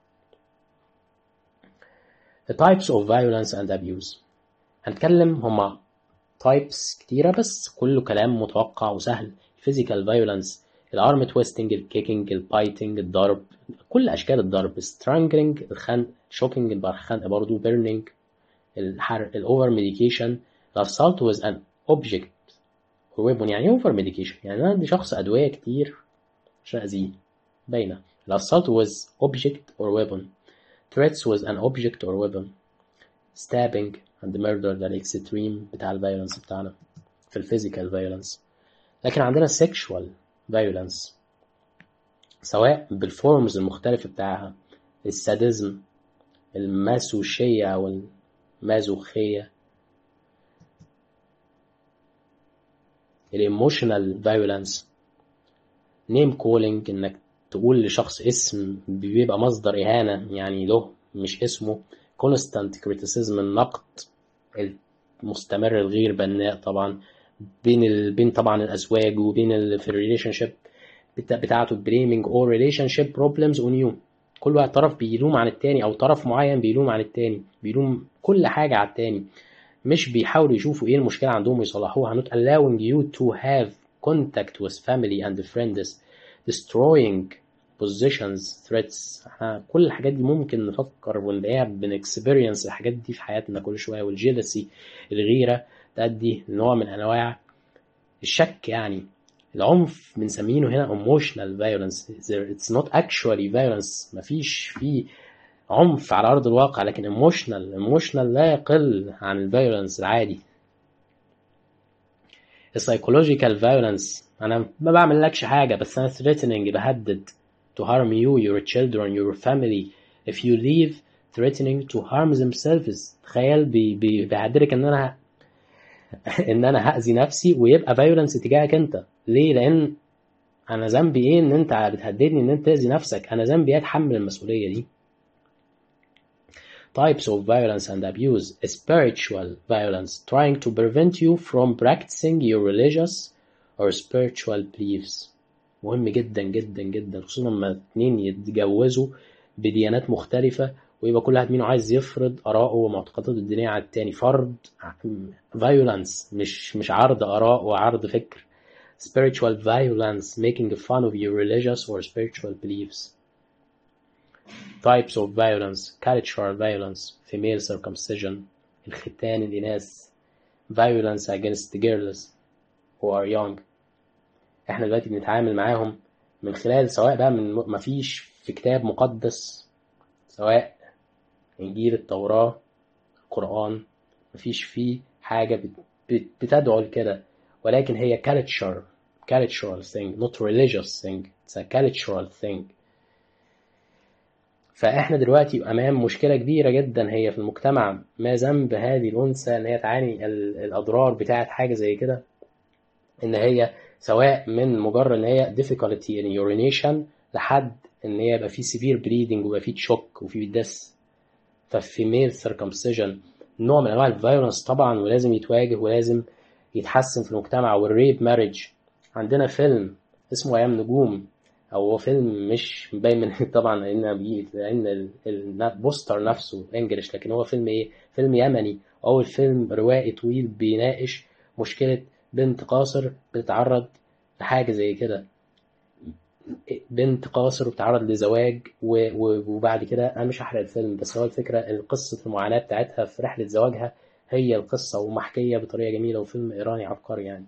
The types of violence and abuse هنتكلم هما types كتيرة بس كله كلام متوقع وسهل physical violence الارم تويستنج الكيكنج البايتنج الضرب كل اشكال الضرب strangling الخنق شوكينج الخنق برضه burning الحرق الاوفر ميديكيشن الاسالت with an object or weapon يعني ايه اوفر ميديكيشن يعني انا ادي شخص ادويه كتير عشان اذيه باينه الاسالت with object or weapon threats with an object or weapon stabbing and murder ده الاكستريم بتاع الفايولنس بتاعنا في الفيزيكال فايولنس لكن عندنا sexual violence سواء بالفورمز المختلفة بتاعها السادزم الماسوشية أو المازوخية الايموشنال فايولنس نيم كولينج انك تقول لشخص اسم بيبقى مصدر اهانة يعني له مش اسمه constant criticism النقد المستمر الغير بناء طبعا بين ال... بين طبعا الازواج وبين ال... في الريليشن شيب بتاعته بليمينج اور ريليشن شيب بروبلمز اون يو كل واحد طرف بيلوم عن التاني او طرف معين بيلوم عن التاني بيلوم كل حاجه على التاني مش بيحاولوا يشوفوا ايه المشكله عندهم ويصلحوها not allowing you to have contact with family and friends destroying positions threats احنا كل الحاجات دي ممكن نفكر ونلاقيها بنكسبيرينس الحاجات دي في حياتنا كل شويه والجيلسي الغيره تؤدي لنوع من انواع الشك يعني العنف بنسمينه هنا emotional violence it's not actually violence مفيش فيه عنف على ارض الواقع لكن emotional emotional لا يقل عن الفيولنس العادي السايكولوجيكال فيولنس انا ما بعملكش حاجه بس انا threatening بهدد to harm you your children your family if you leave threatening to harm themselves تخيل بي بي بيهددك ان انا ان انا هاذي نفسي ويبقى فيولنس تجاهك انت ليه لان انا ذنبي ايه ان انت بتهددني ان انت تاذي نفسك انا ذنبي ايه اتحمل المسؤوليه دي types of violence and abuse spiritual violence trying to prevent you from practicing your religious or spiritual beliefs مهم جدا جدا جدا خصوصا لما اتنين يتجوزوا بديانات مختلفة ويبقى كل واحد منهم عايز يفرض آراءه ومعتقداته الدينية على التاني فرض violence مش مش عرض آراء وعرض فكر spiritual violence making fun of your religious or spiritual beliefs types of violence cultural violence female circumcision الختان الإناث violence against girls who are young احنا دلوقتي بنتعامل معاهم من خلال سواء بقى من مفيش في كتاب مقدس سواء إنجيل التوراة القرآن مفيش فيه حاجة بت- بت- بتدعو لكده ولكن هي culture cultural thing not religious thing it's a cultural thing فاحنا دلوقتي امام مشكله كبيره جدا هي في المجتمع ما ذنب هذه الانثى ان هي تعاني ال- الاضرار بتاعه حاجه زي كده ان هي سواء من مجرد ان هي difficulty in urination لحد ان هي يبقى في severe bleeding ويبقى في shock وفي death ففيميل circumcision نوع من انواع الفيولنس طبعا ولازم يتواجه ولازم يتحسن في المجتمع والريب مارج عندنا فيلم اسمه ايام نجوم او هو فيلم مش باين من طبعا لان بيجي لان ال- ال- البوستر نفسه انجلش لكن هو فيلم ايه فيلم يمني اول فيلم روائي طويل بيناقش مشكله بنت قاصر بتتعرض لحاجه زي كده بنت قاصر وبتتعرض لزواج و- و- وبعد كده انا مش هحرق الفيلم بس هو الفكره ان قصه المعاناه بتاعتها في رحله زواجها هي القصه ومحكيه بطريقه جميله وفيلم ايراني عبقري يعني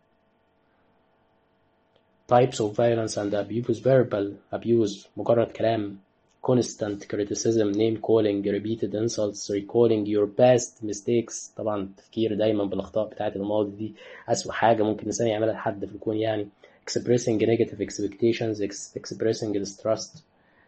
types of violence and abuse verbal abuse مجرد كلام constant criticism name calling repeated insults recalling your past mistakes طبعا التفكير دايما بالاخطاء بتاعت الماضي دي اسوأ حاجه ممكن الانسان يعملها لحد في الكون يعني expressing negative expectations ex- expressing distrust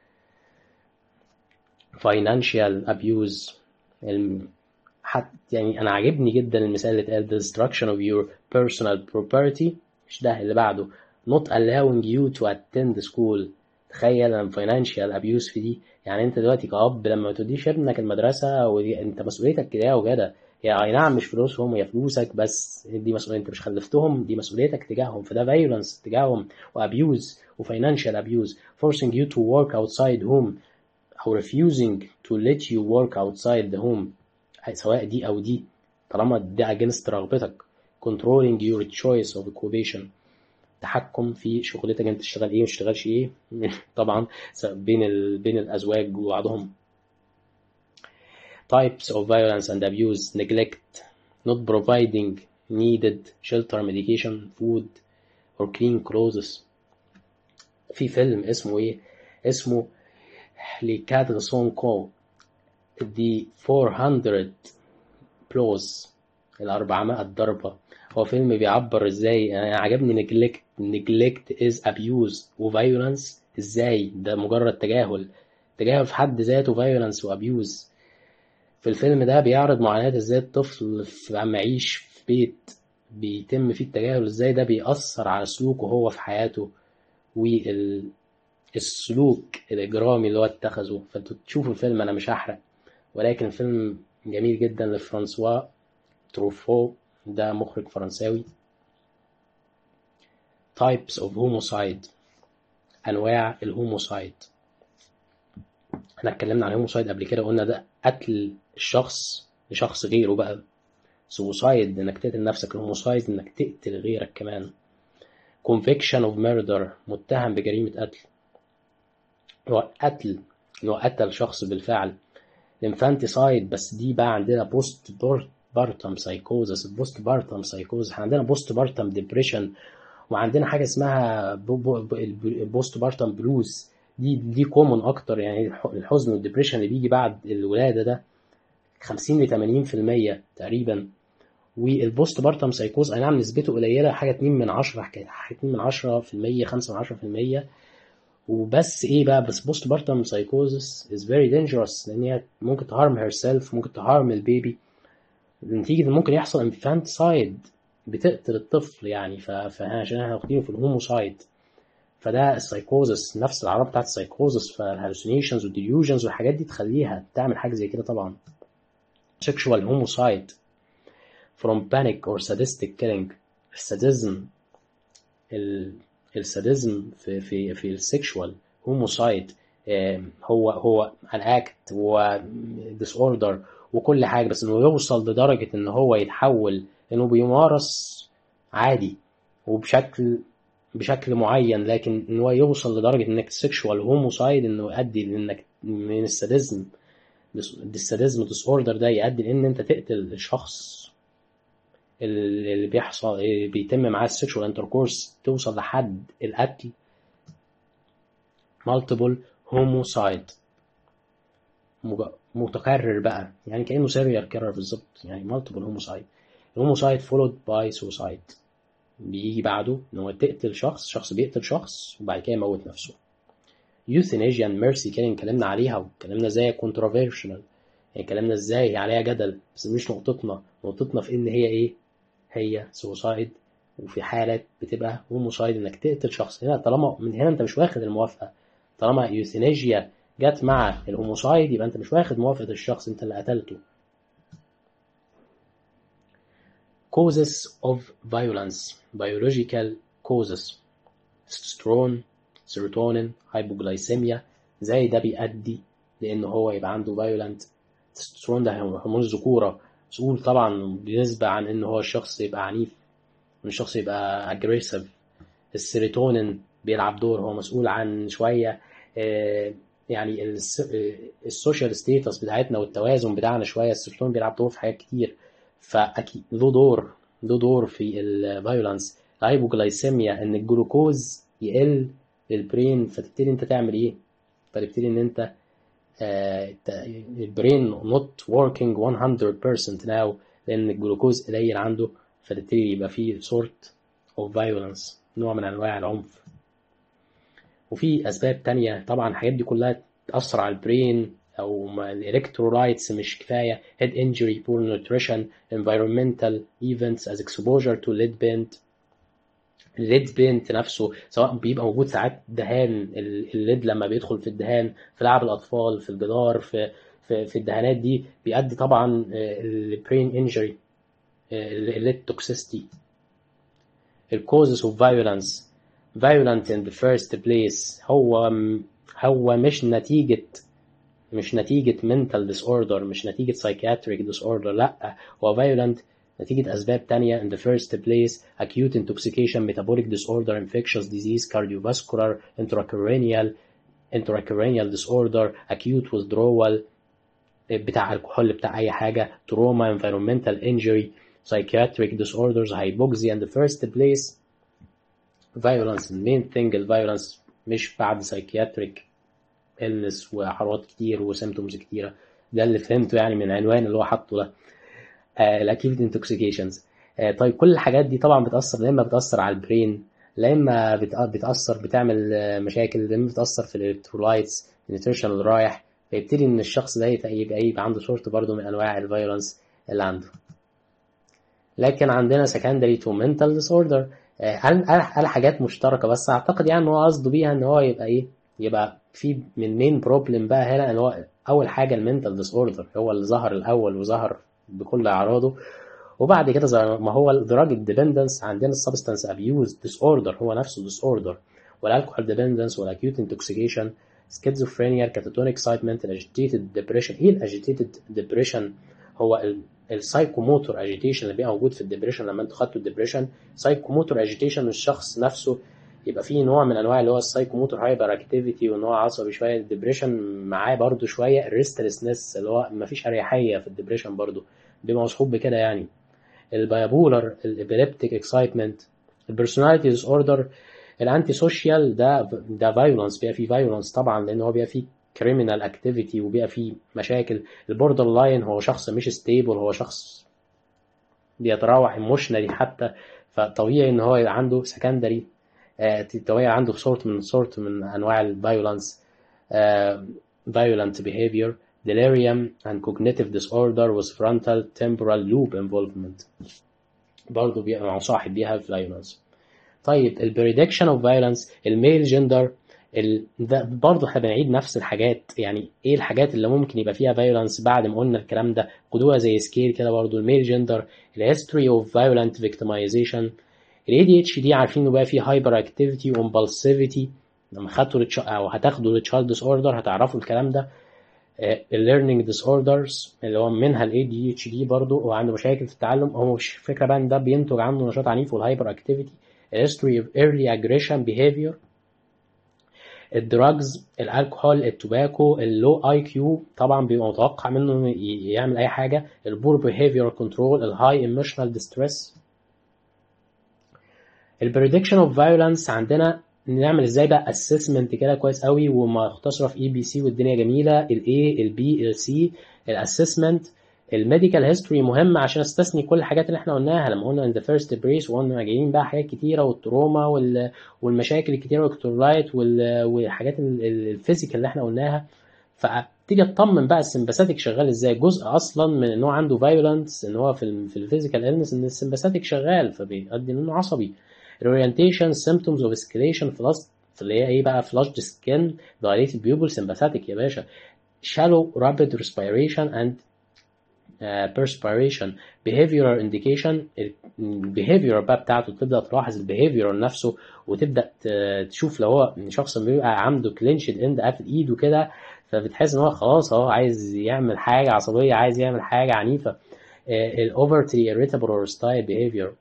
financial abuse الم... حت يعني انا عاجبني جدا المثال اللي اتقال the destruction of your personal property مش ده اللي بعده not allowing you to attend school تخيل ان financial abuse في دي يعني انت دلوقتي كأب لما ما توديش ابنك المدرسة ودي انت مسؤوليتك كده وكده يا اي نعم مش فلوسهم هي فلوسك بس دي مسؤولية انت مش خلفتهم دي مسؤوليتك تجاههم فده violence تجاههم وابيوز وفاينانشال abuse forcing you to work outside home او refusing to let you work outside the home سواء دي او دي طالما دي against رغبتك controlling your choice of occupation تحكم في شغلتك انت تشتغل ايه وما تشتغلش ايه طبعا بين ال... بين الازواج وبعضهم types of violence and abuse neglect not providing needed shelter medication food or clean clothes في فيلم اسمه ايه اسمه لكاد سون كو دي 400 بلوز ال 400 ضربة هو فيلم بيعبر ازاي انا عجبني neglect neglect is abuse و violence ازاي ده مجرد تجاهل تجاهل في حد ذاته violence و abuse في الفيلم ده بيعرض معاناة ازاي الطفل في عم يعيش في بيت بيتم فيه التجاهل ازاي ده بيأثر على سلوكه هو في حياته والسلوك الإجرامي اللي هو اتخذه فانتوا تشوفوا الفيلم أنا مش هحرق ولكن فيلم جميل جدا لفرانسوا تروفو ده مخرج فرنساوي types of homicide أنواع الهوموسايد احنا اتكلمنا عن الهوموسايد قبل كده قلنا ده قتل الشخص لشخص غيره بقى سوسايد انك تقتل نفسك الهوموسايد انك تقتل غيرك كمان conviction of murder متهم بجريمة قتل هو قتل ان هو قتل شخص بالفعل الانفانتيسايد بس دي بقى عندنا بوست بارتم سايكوزس البوست بارتم سايكوزس احنا عندنا بوست بارتم ديبريشن وعندنا حاجه اسمها بوست بارتم بلوز دي دي كومون اكتر يعني الحزن والديبريشن اللي بيجي بعد الولاده ده 50 ل 80% تقريبا والبوست بارتم سايكوز اي نعم نسبته قليله حاجه 2 من 10 حكايه 2 من 10% 5 من 10% وبس ايه بقى بس بوست بارتم سايكوزس از فيري دينجرس لان هي ممكن تهارم هير سيلف ممكن تهارم البيبي نتيجه ممكن يحصل انفانتسايد بتقتل الطفل يعني فعشان احنا واخدينه في الهوموسايد فده السايكوزس نفس الاعراض بتاعت السايكوزس فالهالوسينيشنز والديليوجنز والحاجات دي تخليها تعمل حاجه زي كده طبعا sexual homicide from panic or sadistic killing الساديزم ال- الساديزم في في في السكشوال هوموسايد هو هو الاكت هو ديس اوردر وكل حاجه بس انه يوصل لدرجه ان هو يتحول انه بيمارس عادي وبشكل بشكل معين لكن ان هو يوصل لدرجه انك سكشوال هوموسايد انه يؤدي لانك من الساديزم الساديزم ديس اوردر ده يؤدي لان انت تقتل الشخص اللي بيحصل بيتم معاه السكشوال انتركورس توصل لحد القتل multiple homicide مج- متكرر بقى يعني كأنه سيريال كيرر بالظبط يعني multiple homicide homicide followed by suicide بيجي بعده ان هو تقتل شخص شخص بيقتل شخص وبعد كده يموت نفسه euthanasia and mercy killing اتكلمنا عليها واتكلمنا ازاي controversial يعني اتكلمنا ازاي هي عليها جدل بس مش نقطتنا نقطتنا في ان هي ايه هي سوسايد وفي حالات بتبقى هوموسايد انك تقتل شخص هنا طالما من هنا انت مش واخد الموافقه طالما يوثينيجيا جت مع الهوموسايد يبقى انت مش واخد موافقه الشخص انت اللي قتلته causes of violence biological causes testosterone serotonin hypoglycemia زي ده بيؤدي لان هو يبقى عنده violent testosterone ده هرمون الذكوره مسؤول طبعا بنسبة عن ان هو الشخص يبقى عنيف ان الشخص يبقى aggressive السيروتونين بيلعب دور هو مسؤول عن شوية آه، يعني الس- آه، السوشيال ستيتس بتاعتنا والتوازن بتاعنا شوية السيروتونين بيلعب دور في حاجات كتير فأكيد له دور له دور في الفايولانس الهايبوجلايسيميا ان الجلوكوز يقل للبرين فتبتدي انت تعمل ايه؟ فتبتدي ان انت آه، ت- البرين not working 100% now لأن الجلوكوز قليل عنده فتبتدي يبقى فيه sort of violence نوع من أنواع العنف وفي أسباب تانية طبعا الحاجات دي كلها تأثر على البرين أو ما الإلكترولايتس مش كفاية head injury poor nutrition environmental events as exposure to lead paint الليد بينت نفسه سواء بيبقى موجود ساعات دهان ال- الليد لما بيدخل في الدهان في لعب الاطفال في الجدار في في, في الدهانات دي بيؤدي طبعا البرين انجري الليد توكسيستي الكوزز اوف فايولنس violent in the first place هو هو مش نتيجة مش نتيجة mental disorder مش نتيجة psychiatric disorder لا هو violent نتيجة أسباب تانية in the first place acute intoxication metabolic disorder infectious disease cardiovascular intracranial intracranial disorder acute withdrawal بتاع الكحول بتاع أي حاجة trauma environmental injury psychiatric disorders hypoxia in the first place violence the main thing الفايولنس مش بعد psychiatric illness وحوارات كتير وسيمتومز كتيرة ده اللي فهمته يعني من العنوان اللي هو حاطه ده الاكيوت انتوكسيكيشنز طيب كل الحاجات دي طبعا بتاثر لا اما بتاثر على البرين لا اما بت- بتاثر بتعمل آه، مشاكل لا اما بتاثر في الالكترولايتس النيوتريشن اللي رايح فيبتدي ان الشخص ده يت- يبقى يبقى عنده صورة برضه من انواع الفيولنس اللي عنده لكن عندنا secondary to mental disorder آه، قال قال قال حاجات مشتركة بس اعتقد يعني ان هو قصده بيها ان هو يبقى ايه يبقى في من مين بروبلم بقى هنا ان هو اول حاجة المنتال ديس اوردر هو اللي ظهر الاول وظهر بكل اعراضه وبعد كده زي ما هو الدراج الديبندنس عندنا السبستانس ابيوز ديس اوردر هو نفسه ديس اوردر والالكحول ديبندنس والاكيوت انتوكسيكيشن سكيزوفرينيا الكاتاتونيك اكسايتمنت الاجيتيتد ديبريشن ايه الاجيتيتد ديبريشن هو السايكوموتور اجيتيشن اللي بيبقى موجود في الدبريشن لما انتوا خدتوا الدبريشن سايكوموتور اجيتيشن الشخص نفسه يبقى فيه نوع من انواع اللي هو السايكوموتور هايبر اكتيفيتي ونوع عصبي شويه الدبريشن معاه برضو شويه الريستلسنس اللي هو مفيش اريحيه في الدبريشن برضو بيبقى مصحوب بكده يعني البايبولر الابيليبتيك اكسايتمنت البيرسوناليتي ديس اوردر الانتي سوشيال ده ده فايولنس بيبقى فيه فايولنس طبعا لان هو بيبقى فيه كريمنال اكتيفيتي وبيبقى فيه مشاكل البوردر لاين هو شخص مش ستيبل هو شخص بيتراوح ايموشنالي حتى فطبيعي ان هو يبقى عنده سكندري طبيعي عنده صورت من صورت من انواع الفايولنس violent behavior delirium and cognitive disorder with frontal temporal loop involvement برضه بيبقى مصاحب بيها violence طيب البريدكشن اوف فايولنس الميل جندر ال... ده برضه احنا بنعيد نفس الحاجات يعني ايه الحاجات اللي ممكن يبقى فيها فايولنس بعد ما قلنا الكلام ده خدوها زي سكيل كده برضه الميل جندر الهيستوري اوف فايولنت فيكتمايزيشن الاي دي اتش دي عارفين انه بقى فيه هايبر اكتيفيتي وامبالسيفيتي لما خدتوا التش... او هتاخدوا التشايلد ديس اوردر هتعرفوا الكلام ده الليرنينج ديس اوردرز اللي هو منها الاي دي اتش دي برضه هو عنده مشاكل في التعلم هو مش فكره بقى ان ده بينتج عنه نشاط عنيف والهايبر اكتيفيتي الهيستوري اوف ايرلي اجريشن بيهيفير الدراجز الالكحول التوباكو اللو اي كيو طبعا بيبقى متوقع منه إنه ي- يعمل اي حاجه البور بيهيفير كنترول الهاي ايموشنال ديستريس البريدكشن اوف فايولنس عندنا نعمل ازاي بقى اسسمنت كده كويس قوي ومختصره في اي بي سي والدنيا جميله الاي البي السي الاسسمنت الميديكال هيستوري مهم عشان استثني كل الحاجات اللي احنا قلناها لما قلنا ان ذا فيرست بريس وقلنا جايين بقى حاجات كتيره والتروما وال... والمشاكل الكتيره والكترولايت وال... والحاجات ال- ال- الفيزيكال اللي احنا قلناها فتيجي تطمن بقى السمباثيك شغال ازاي جزء اصلا من ان هو عنده فايولنس ان هو في ال في الفيزيكال النس ان السمباثيك شغال فبيؤدي انه عصبي الاورينتيشن symptoms of escalation فلاش اللي هي ايه بقى فلاش سكين dilated pupil sympathetic يا باشا shallow rapid respiration and uh, perspiration behavioral indication البيهيفير بقى بتاعته تبدا تلاحظ البيهيفير نفسه وتبدا ت- تشوف لو هو شخص بيبقى عنده كلينشد اند قافل ايده كده فبتحس ان هو خلاص هو عايز يعمل حاجه عصبيه عايز يعمل حاجه عنيفه الاوفرتلي irritable or hostile behavior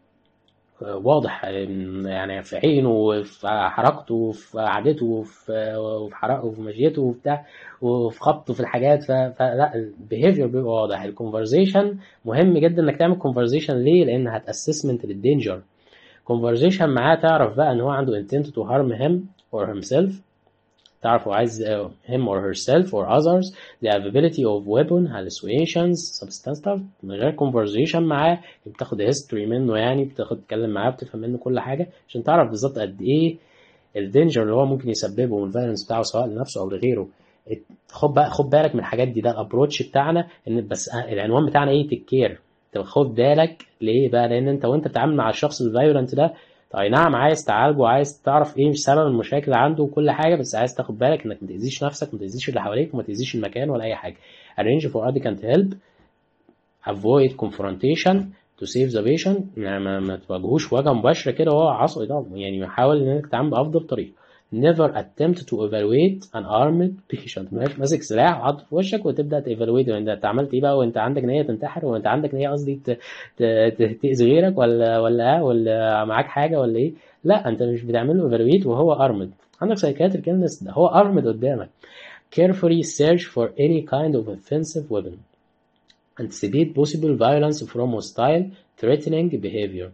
واضح يعني في عينه وفي حركته وفي قعدته وفي وفي حركته وفي مشيته وبتاع وفي خبطه في الحاجات ف- فلا البيهيفير بيبقى واضح الكونفرزيشن مهم جدا انك تعمل كونفرزيشن ليه؟ لان هتاسسمنت للدينجر كونفرزيشن معاه تعرف بقى ان هو عنده intent to harm him or himself تعرف هو عايز آه، him or herself or others the availability of weapon hallucinations substance stuff من غير conversation معاه بتاخد history منه يعني بتاخد تتكلم معاه بتفهم منه كل حاجة عشان تعرف بالظبط قد ايه الدينجر اللي هو ممكن يسببه والفيرنس بتاعه سواء لنفسه او لغيره خد بقى خد بالك من الحاجات دي ده الابروتش بتاعنا ان بس العنوان بتاعنا ايه تيك كير طب خد بالك ليه بقى لان انت وانت بتتعامل مع الشخص الفايولنت ده طيب نعم عايز تعالجه وعايز تعرف ايه سبب المشاكل اللي عنده وكل حاجه بس عايز تاخد بالك انك ما تاذيش نفسك ما تاذيش اللي حواليك وما تاذيش المكان ولا اي حاجه arrange for adequate help avoid confrontation to save the patient يعني ما, ما تواجهوش واجهه مباشره كده وهو عصبي ده يعني حاول انك تتعامل بافضل طريقه never attempt to evaluate an armed patient مش ماسك سلاح وحاطه في وشك وتبدا تيفالويت انت انت عملت ايه بقى وانت عندك نيه تنتحر وانت عندك نيه قصدي ت- ت- ت- تاذي غيرك ولا ولا ايه ولا معاك حاجه ولا ايه لا انت مش بتعمل له evaluate وهو armed عندك سايكاتريك illness ده هو armed قدامك carefully search for any kind of offensive weapon anticipate possible violence from hostile threatening behavior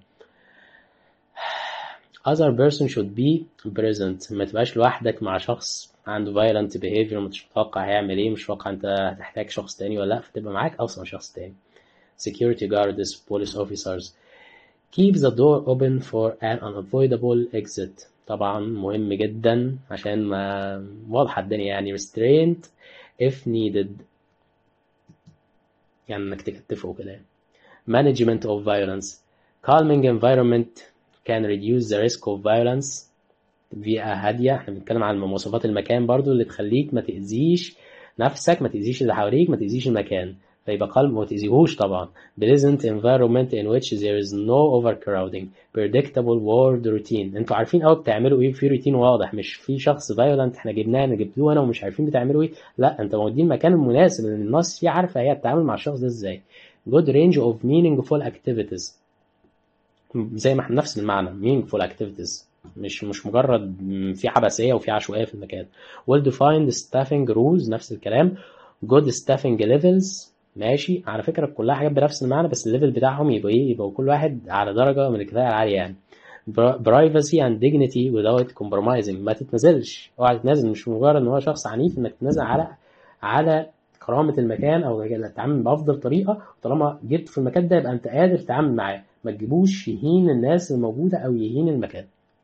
other person should be present ما تبقاش لوحدك مع شخص عنده violent behavior مش متوقع هيعمل ايه مش متوقع انت هتحتاج شخص تاني ولا لا فتبقى معاك اصلا شخص تاني security guards police officers keep the door open for an unavoidable exit طبعا مهم جدا عشان ما واضحة الدنيا يعني restraint if needed يعني انك تكتفه كده يعني. management of violence calming environment can reduce the risk of violence بيئة هادية احنا بنتكلم عن مواصفات المكان برضو اللي تخليك ما تأذيش نفسك ما تأذيش اللي حواليك ما تأذيش المكان فيبقى قلب ما تأذيهوش طبعا pleasant environment in which there is no overcrowding predictable ward routine انتوا عارفين قوي بتعملوا ايه في روتين واضح مش في شخص فايولنت احنا جبناه انا جبتوه انا ومش عارفين بتعملوا ايه لا انت مودين المكان المناسب لان الناس فيه عارفه هي بتتعامل مع الشخص ده ازاي good range of meaningful activities زي ما احنا نفس المعنى meaningful activities مش مش مجرد في عبثيه وفي عشوائيه في المكان well defined staffing rules نفس الكلام good staffing levels ماشي على فكره كلها حاجات بنفس المعنى بس الليفل بتاعهم يبقى ايه يبقى كل واحد على درجه من الكفايه العاليه يعني privacy and dignity without compromising ما تتنازلش اوعى تتنازل مش مجرد ان هو شخص عنيف انك تتنازل على على كرامة المكان أو تتعامل بأفضل طريقة طالما جبت في المكان ده يبقى أنت قادر تتعامل معاه ما تجيبوش يهين الناس الموجودة أو يهين المكان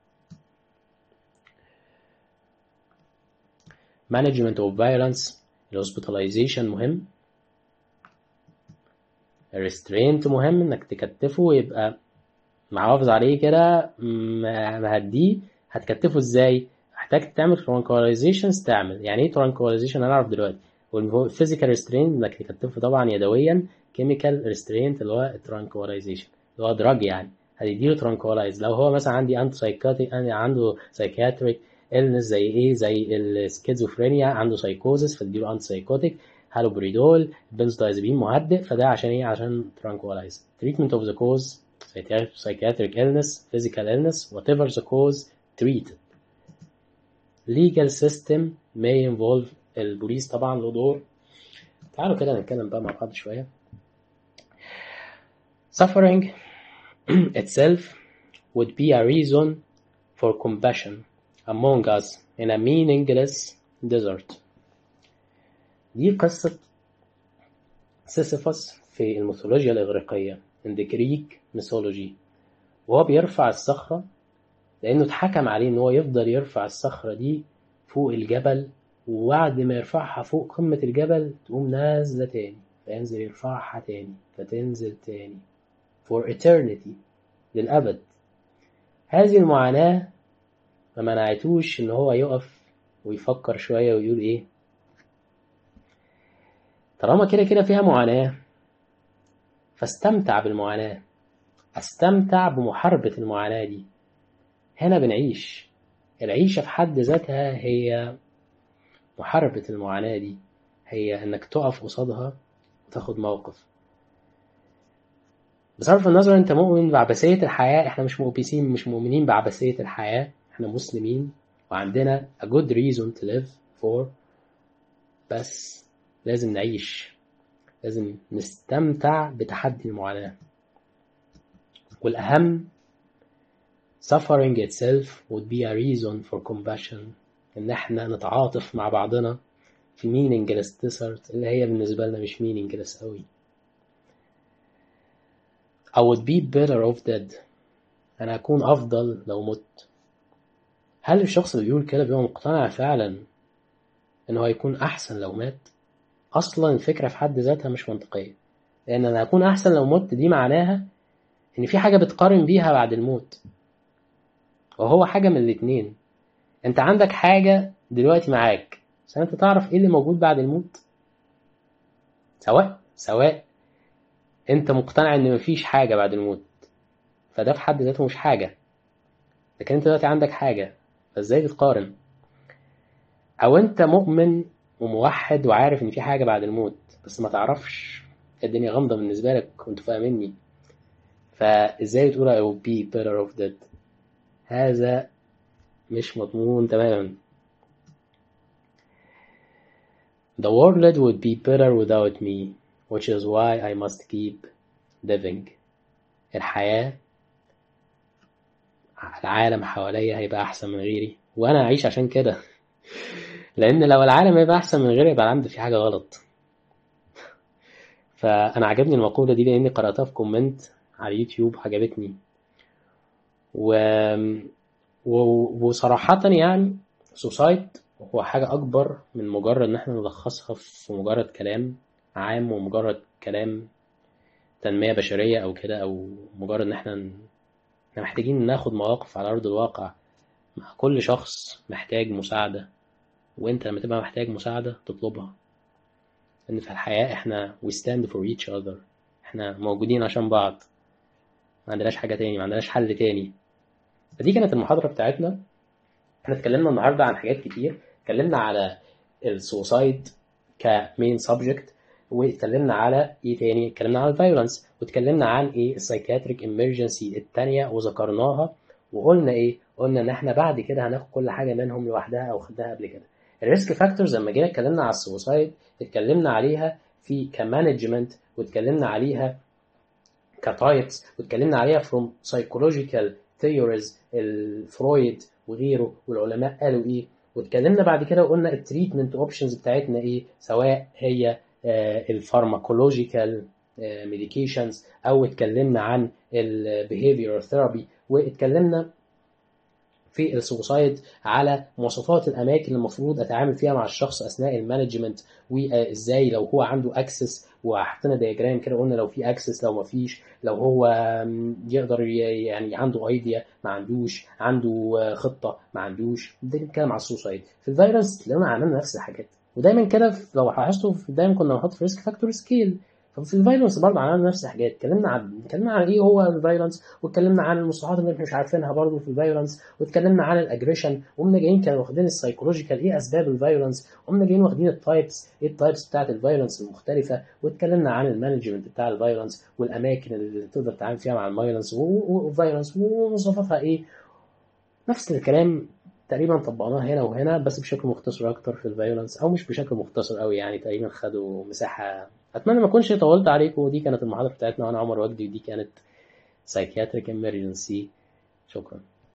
management of violence الهوسبيتاليزيشن مهم الريسترينت مهم انك تكتفه ويبقى محافظ عليه كده م- مهديه هتكتفه ازاي محتاج تعمل ترانكولايزيشنز تعمل يعني ايه ترانكولايزيشن هنعرف دلوقتي والفيزيكال ريسترين انك تكتفه طبعا يدويا كيميكال ريسترينت اللي هو الترانكولايزيشن اللي هو دراج يعني هتديله ترانكولايز لو هو مثلا عندي انتي سايكاتيك عنده سايكاتريك illness زي ايه زي السكيزوفرينيا عنده سايكوزس فتديله انتي سايكوتيك هالوبريدول بنزودايزابين مهدئ فده عشان ايه عشان ترانكولايز treatment of the cause psychiatric illness physical illness whatever the cause treated legal system may involve البوليس طبعا له دور تعالوا كده نتكلم بقى مع بعض شوية suffering itself would be a reason for compassion among us in a meaningless desert دي قصة سيسيفوس في الميثولوجيا الإغريقية in the Greek mythology وهو بيرفع الصخرة لأنه اتحكم عليه إن هو يفضل يرفع الصخرة دي فوق الجبل وبعد ما يرفعها فوق قمة الجبل تقوم نازلة تاني فينزل يرفعها تاني فتنزل تاني for eternity للأبد هذه المعاناة ما منعتوش إن هو يقف ويفكر شوية ويقول إيه طالما كده كده فيها معاناة فاستمتع بالمعاناة استمتع بمحاربة المعاناة دي هنا بنعيش العيشة في حد ذاتها هي محاربة المعاناة دي هي انك تقف قصادها وتاخد موقف بصرف النظر انت مؤمن بعبثية الحياة احنا مش مؤمنين مش مؤمنين بعبثية الحياة احنا مسلمين وعندنا a good reason to live for بس لازم نعيش لازم نستمتع بتحدي المعاناة والأهم suffering itself would be a reason for compassion إن إحنا نتعاطف مع بعضنا في meaningless desert اللي هي بالنسبة لنا مش meaningless أوي I would be better off dead أنا أكون أفضل لو مت هل الشخص اللي بيقول كده بيبقى مقتنع فعلا إنه هيكون أحسن لو مات؟ أصلا الفكرة في حد ذاتها مش منطقية لأن أنا هكون أحسن لو مت دي معناها إن في حاجة بتقارن بيها بعد الموت وهو حاجة من الاتنين أنت عندك حاجة دلوقتي معاك بس أنت تعرف إيه اللي موجود بعد الموت سواء سواء أنت مقتنع إن مفيش حاجة بعد الموت فده في حد ذاته مش حاجة لكن أنت دلوقتي عندك حاجة فإزاي بتقارن أو أنت مؤمن وموحد وعارف إن في حاجة بعد الموت بس ما تعرفش الدنيا غامضة بالنسبة لك وأنت فاهمني فإزاي بتقول I will be better off dead هذا مش مضمون تماما The world would be better without me which is why I must keep living الحياة العالم حواليا هيبقى أحسن من غيري وأنا أعيش عشان كده لأن لو العالم هيبقى أحسن من غيري يبقى عندي في حاجة غلط فأنا عجبني المقولة دي لأني قرأتها في كومنت على اليوتيوب عجبتني و... و... وصراحة يعني سوسايد هو حاجة أكبر من مجرد إن احنا نلخصها في مجرد كلام عام ومجرد كلام تنمية بشرية أو كده أو مجرد إن احنا ن... احنا محتاجين ناخد مواقف على أرض الواقع مع كل شخص محتاج مساعدة وانت لما تبقى محتاج مساعدة تطلبها ان في الحياة احنا we stand for each other احنا موجودين عشان بعض ما عندناش حاجة تاني ما عندناش حل تاني فدي كانت المحاضرة بتاعتنا احنا اتكلمنا النهاردة عن حاجات كتير اتكلمنا على السوسايد كمين سبجكت واتكلمنا على ايه تاني اتكلمنا على الفايولنس واتكلمنا عن ايه السايكاتريك امرجنسي التانية وذكرناها وقلنا ايه قلنا ان احنا بعد كده هناخد كل حاجة منهم لوحدها او خدناها قبل كده الريسك فاكتورز لما جينا اتكلمنا على السوسايد اتكلمنا عليها في كمانجمنت واتكلمنا عليها كتايبس واتكلمنا عليها from psychological theories الفرويد وغيره والعلماء قالوا ايه واتكلمنا بعد كده وقلنا التريتمنت اوبشنز بتاعتنا ايه سواء هي الفارماكولوجيكال ميديكيشنز او اتكلمنا عن البيهيفير ثيرابي واتكلمنا في السوسايد على مواصفات الاماكن اللي المفروض اتعامل فيها مع الشخص اثناء المانجمنت وازاي لو هو عنده اكسس وحطينا دياجرام كده قلنا لو في اكسس لو ما فيش لو هو يقدر يعني عنده ايديا ما عندوش عنده خطه ما عندوش ده بنتكلم على السوسايد في الفيروس تلاقينا عملنا نفس الحاجات ودايما كده لو لاحظتوا دايما كنا بنحط في ريسك فاكتور سكيل ففي الفايلنس برضه عملنا نفس الحاجات اتكلمنا عن اتكلمنا عن ايه هو الفايلنس واتكلمنا عن المصطلحات اللي احنا مش عارفينها برضه في الفايلنس واتكلمنا عن الاجريشن وقمنا جايين كانوا واخدين السايكولوجيكال ايه اسباب الفايلنس وقمنا جايين واخدين التايبس ايه التايبس بتاعت الفايلنس المختلفه واتكلمنا عن المانجمنت بتاع الفايلنس والاماكن اللي تقدر تتعامل فيها مع الفايلنس والفايلنس ومواصفاتها ايه نفس الكلام تقريبا طبقناه هنا وهنا بس بشكل مختصر اكتر في الفايولنس او مش بشكل مختصر قوي يعني تقريبا خدوا مساحه اتمنى ما اكونش طولت عليكم ودي كانت المحاضره بتاعتنا وانا عمر وجدي ودي كانت سايكياتريك امرجنسي شكرا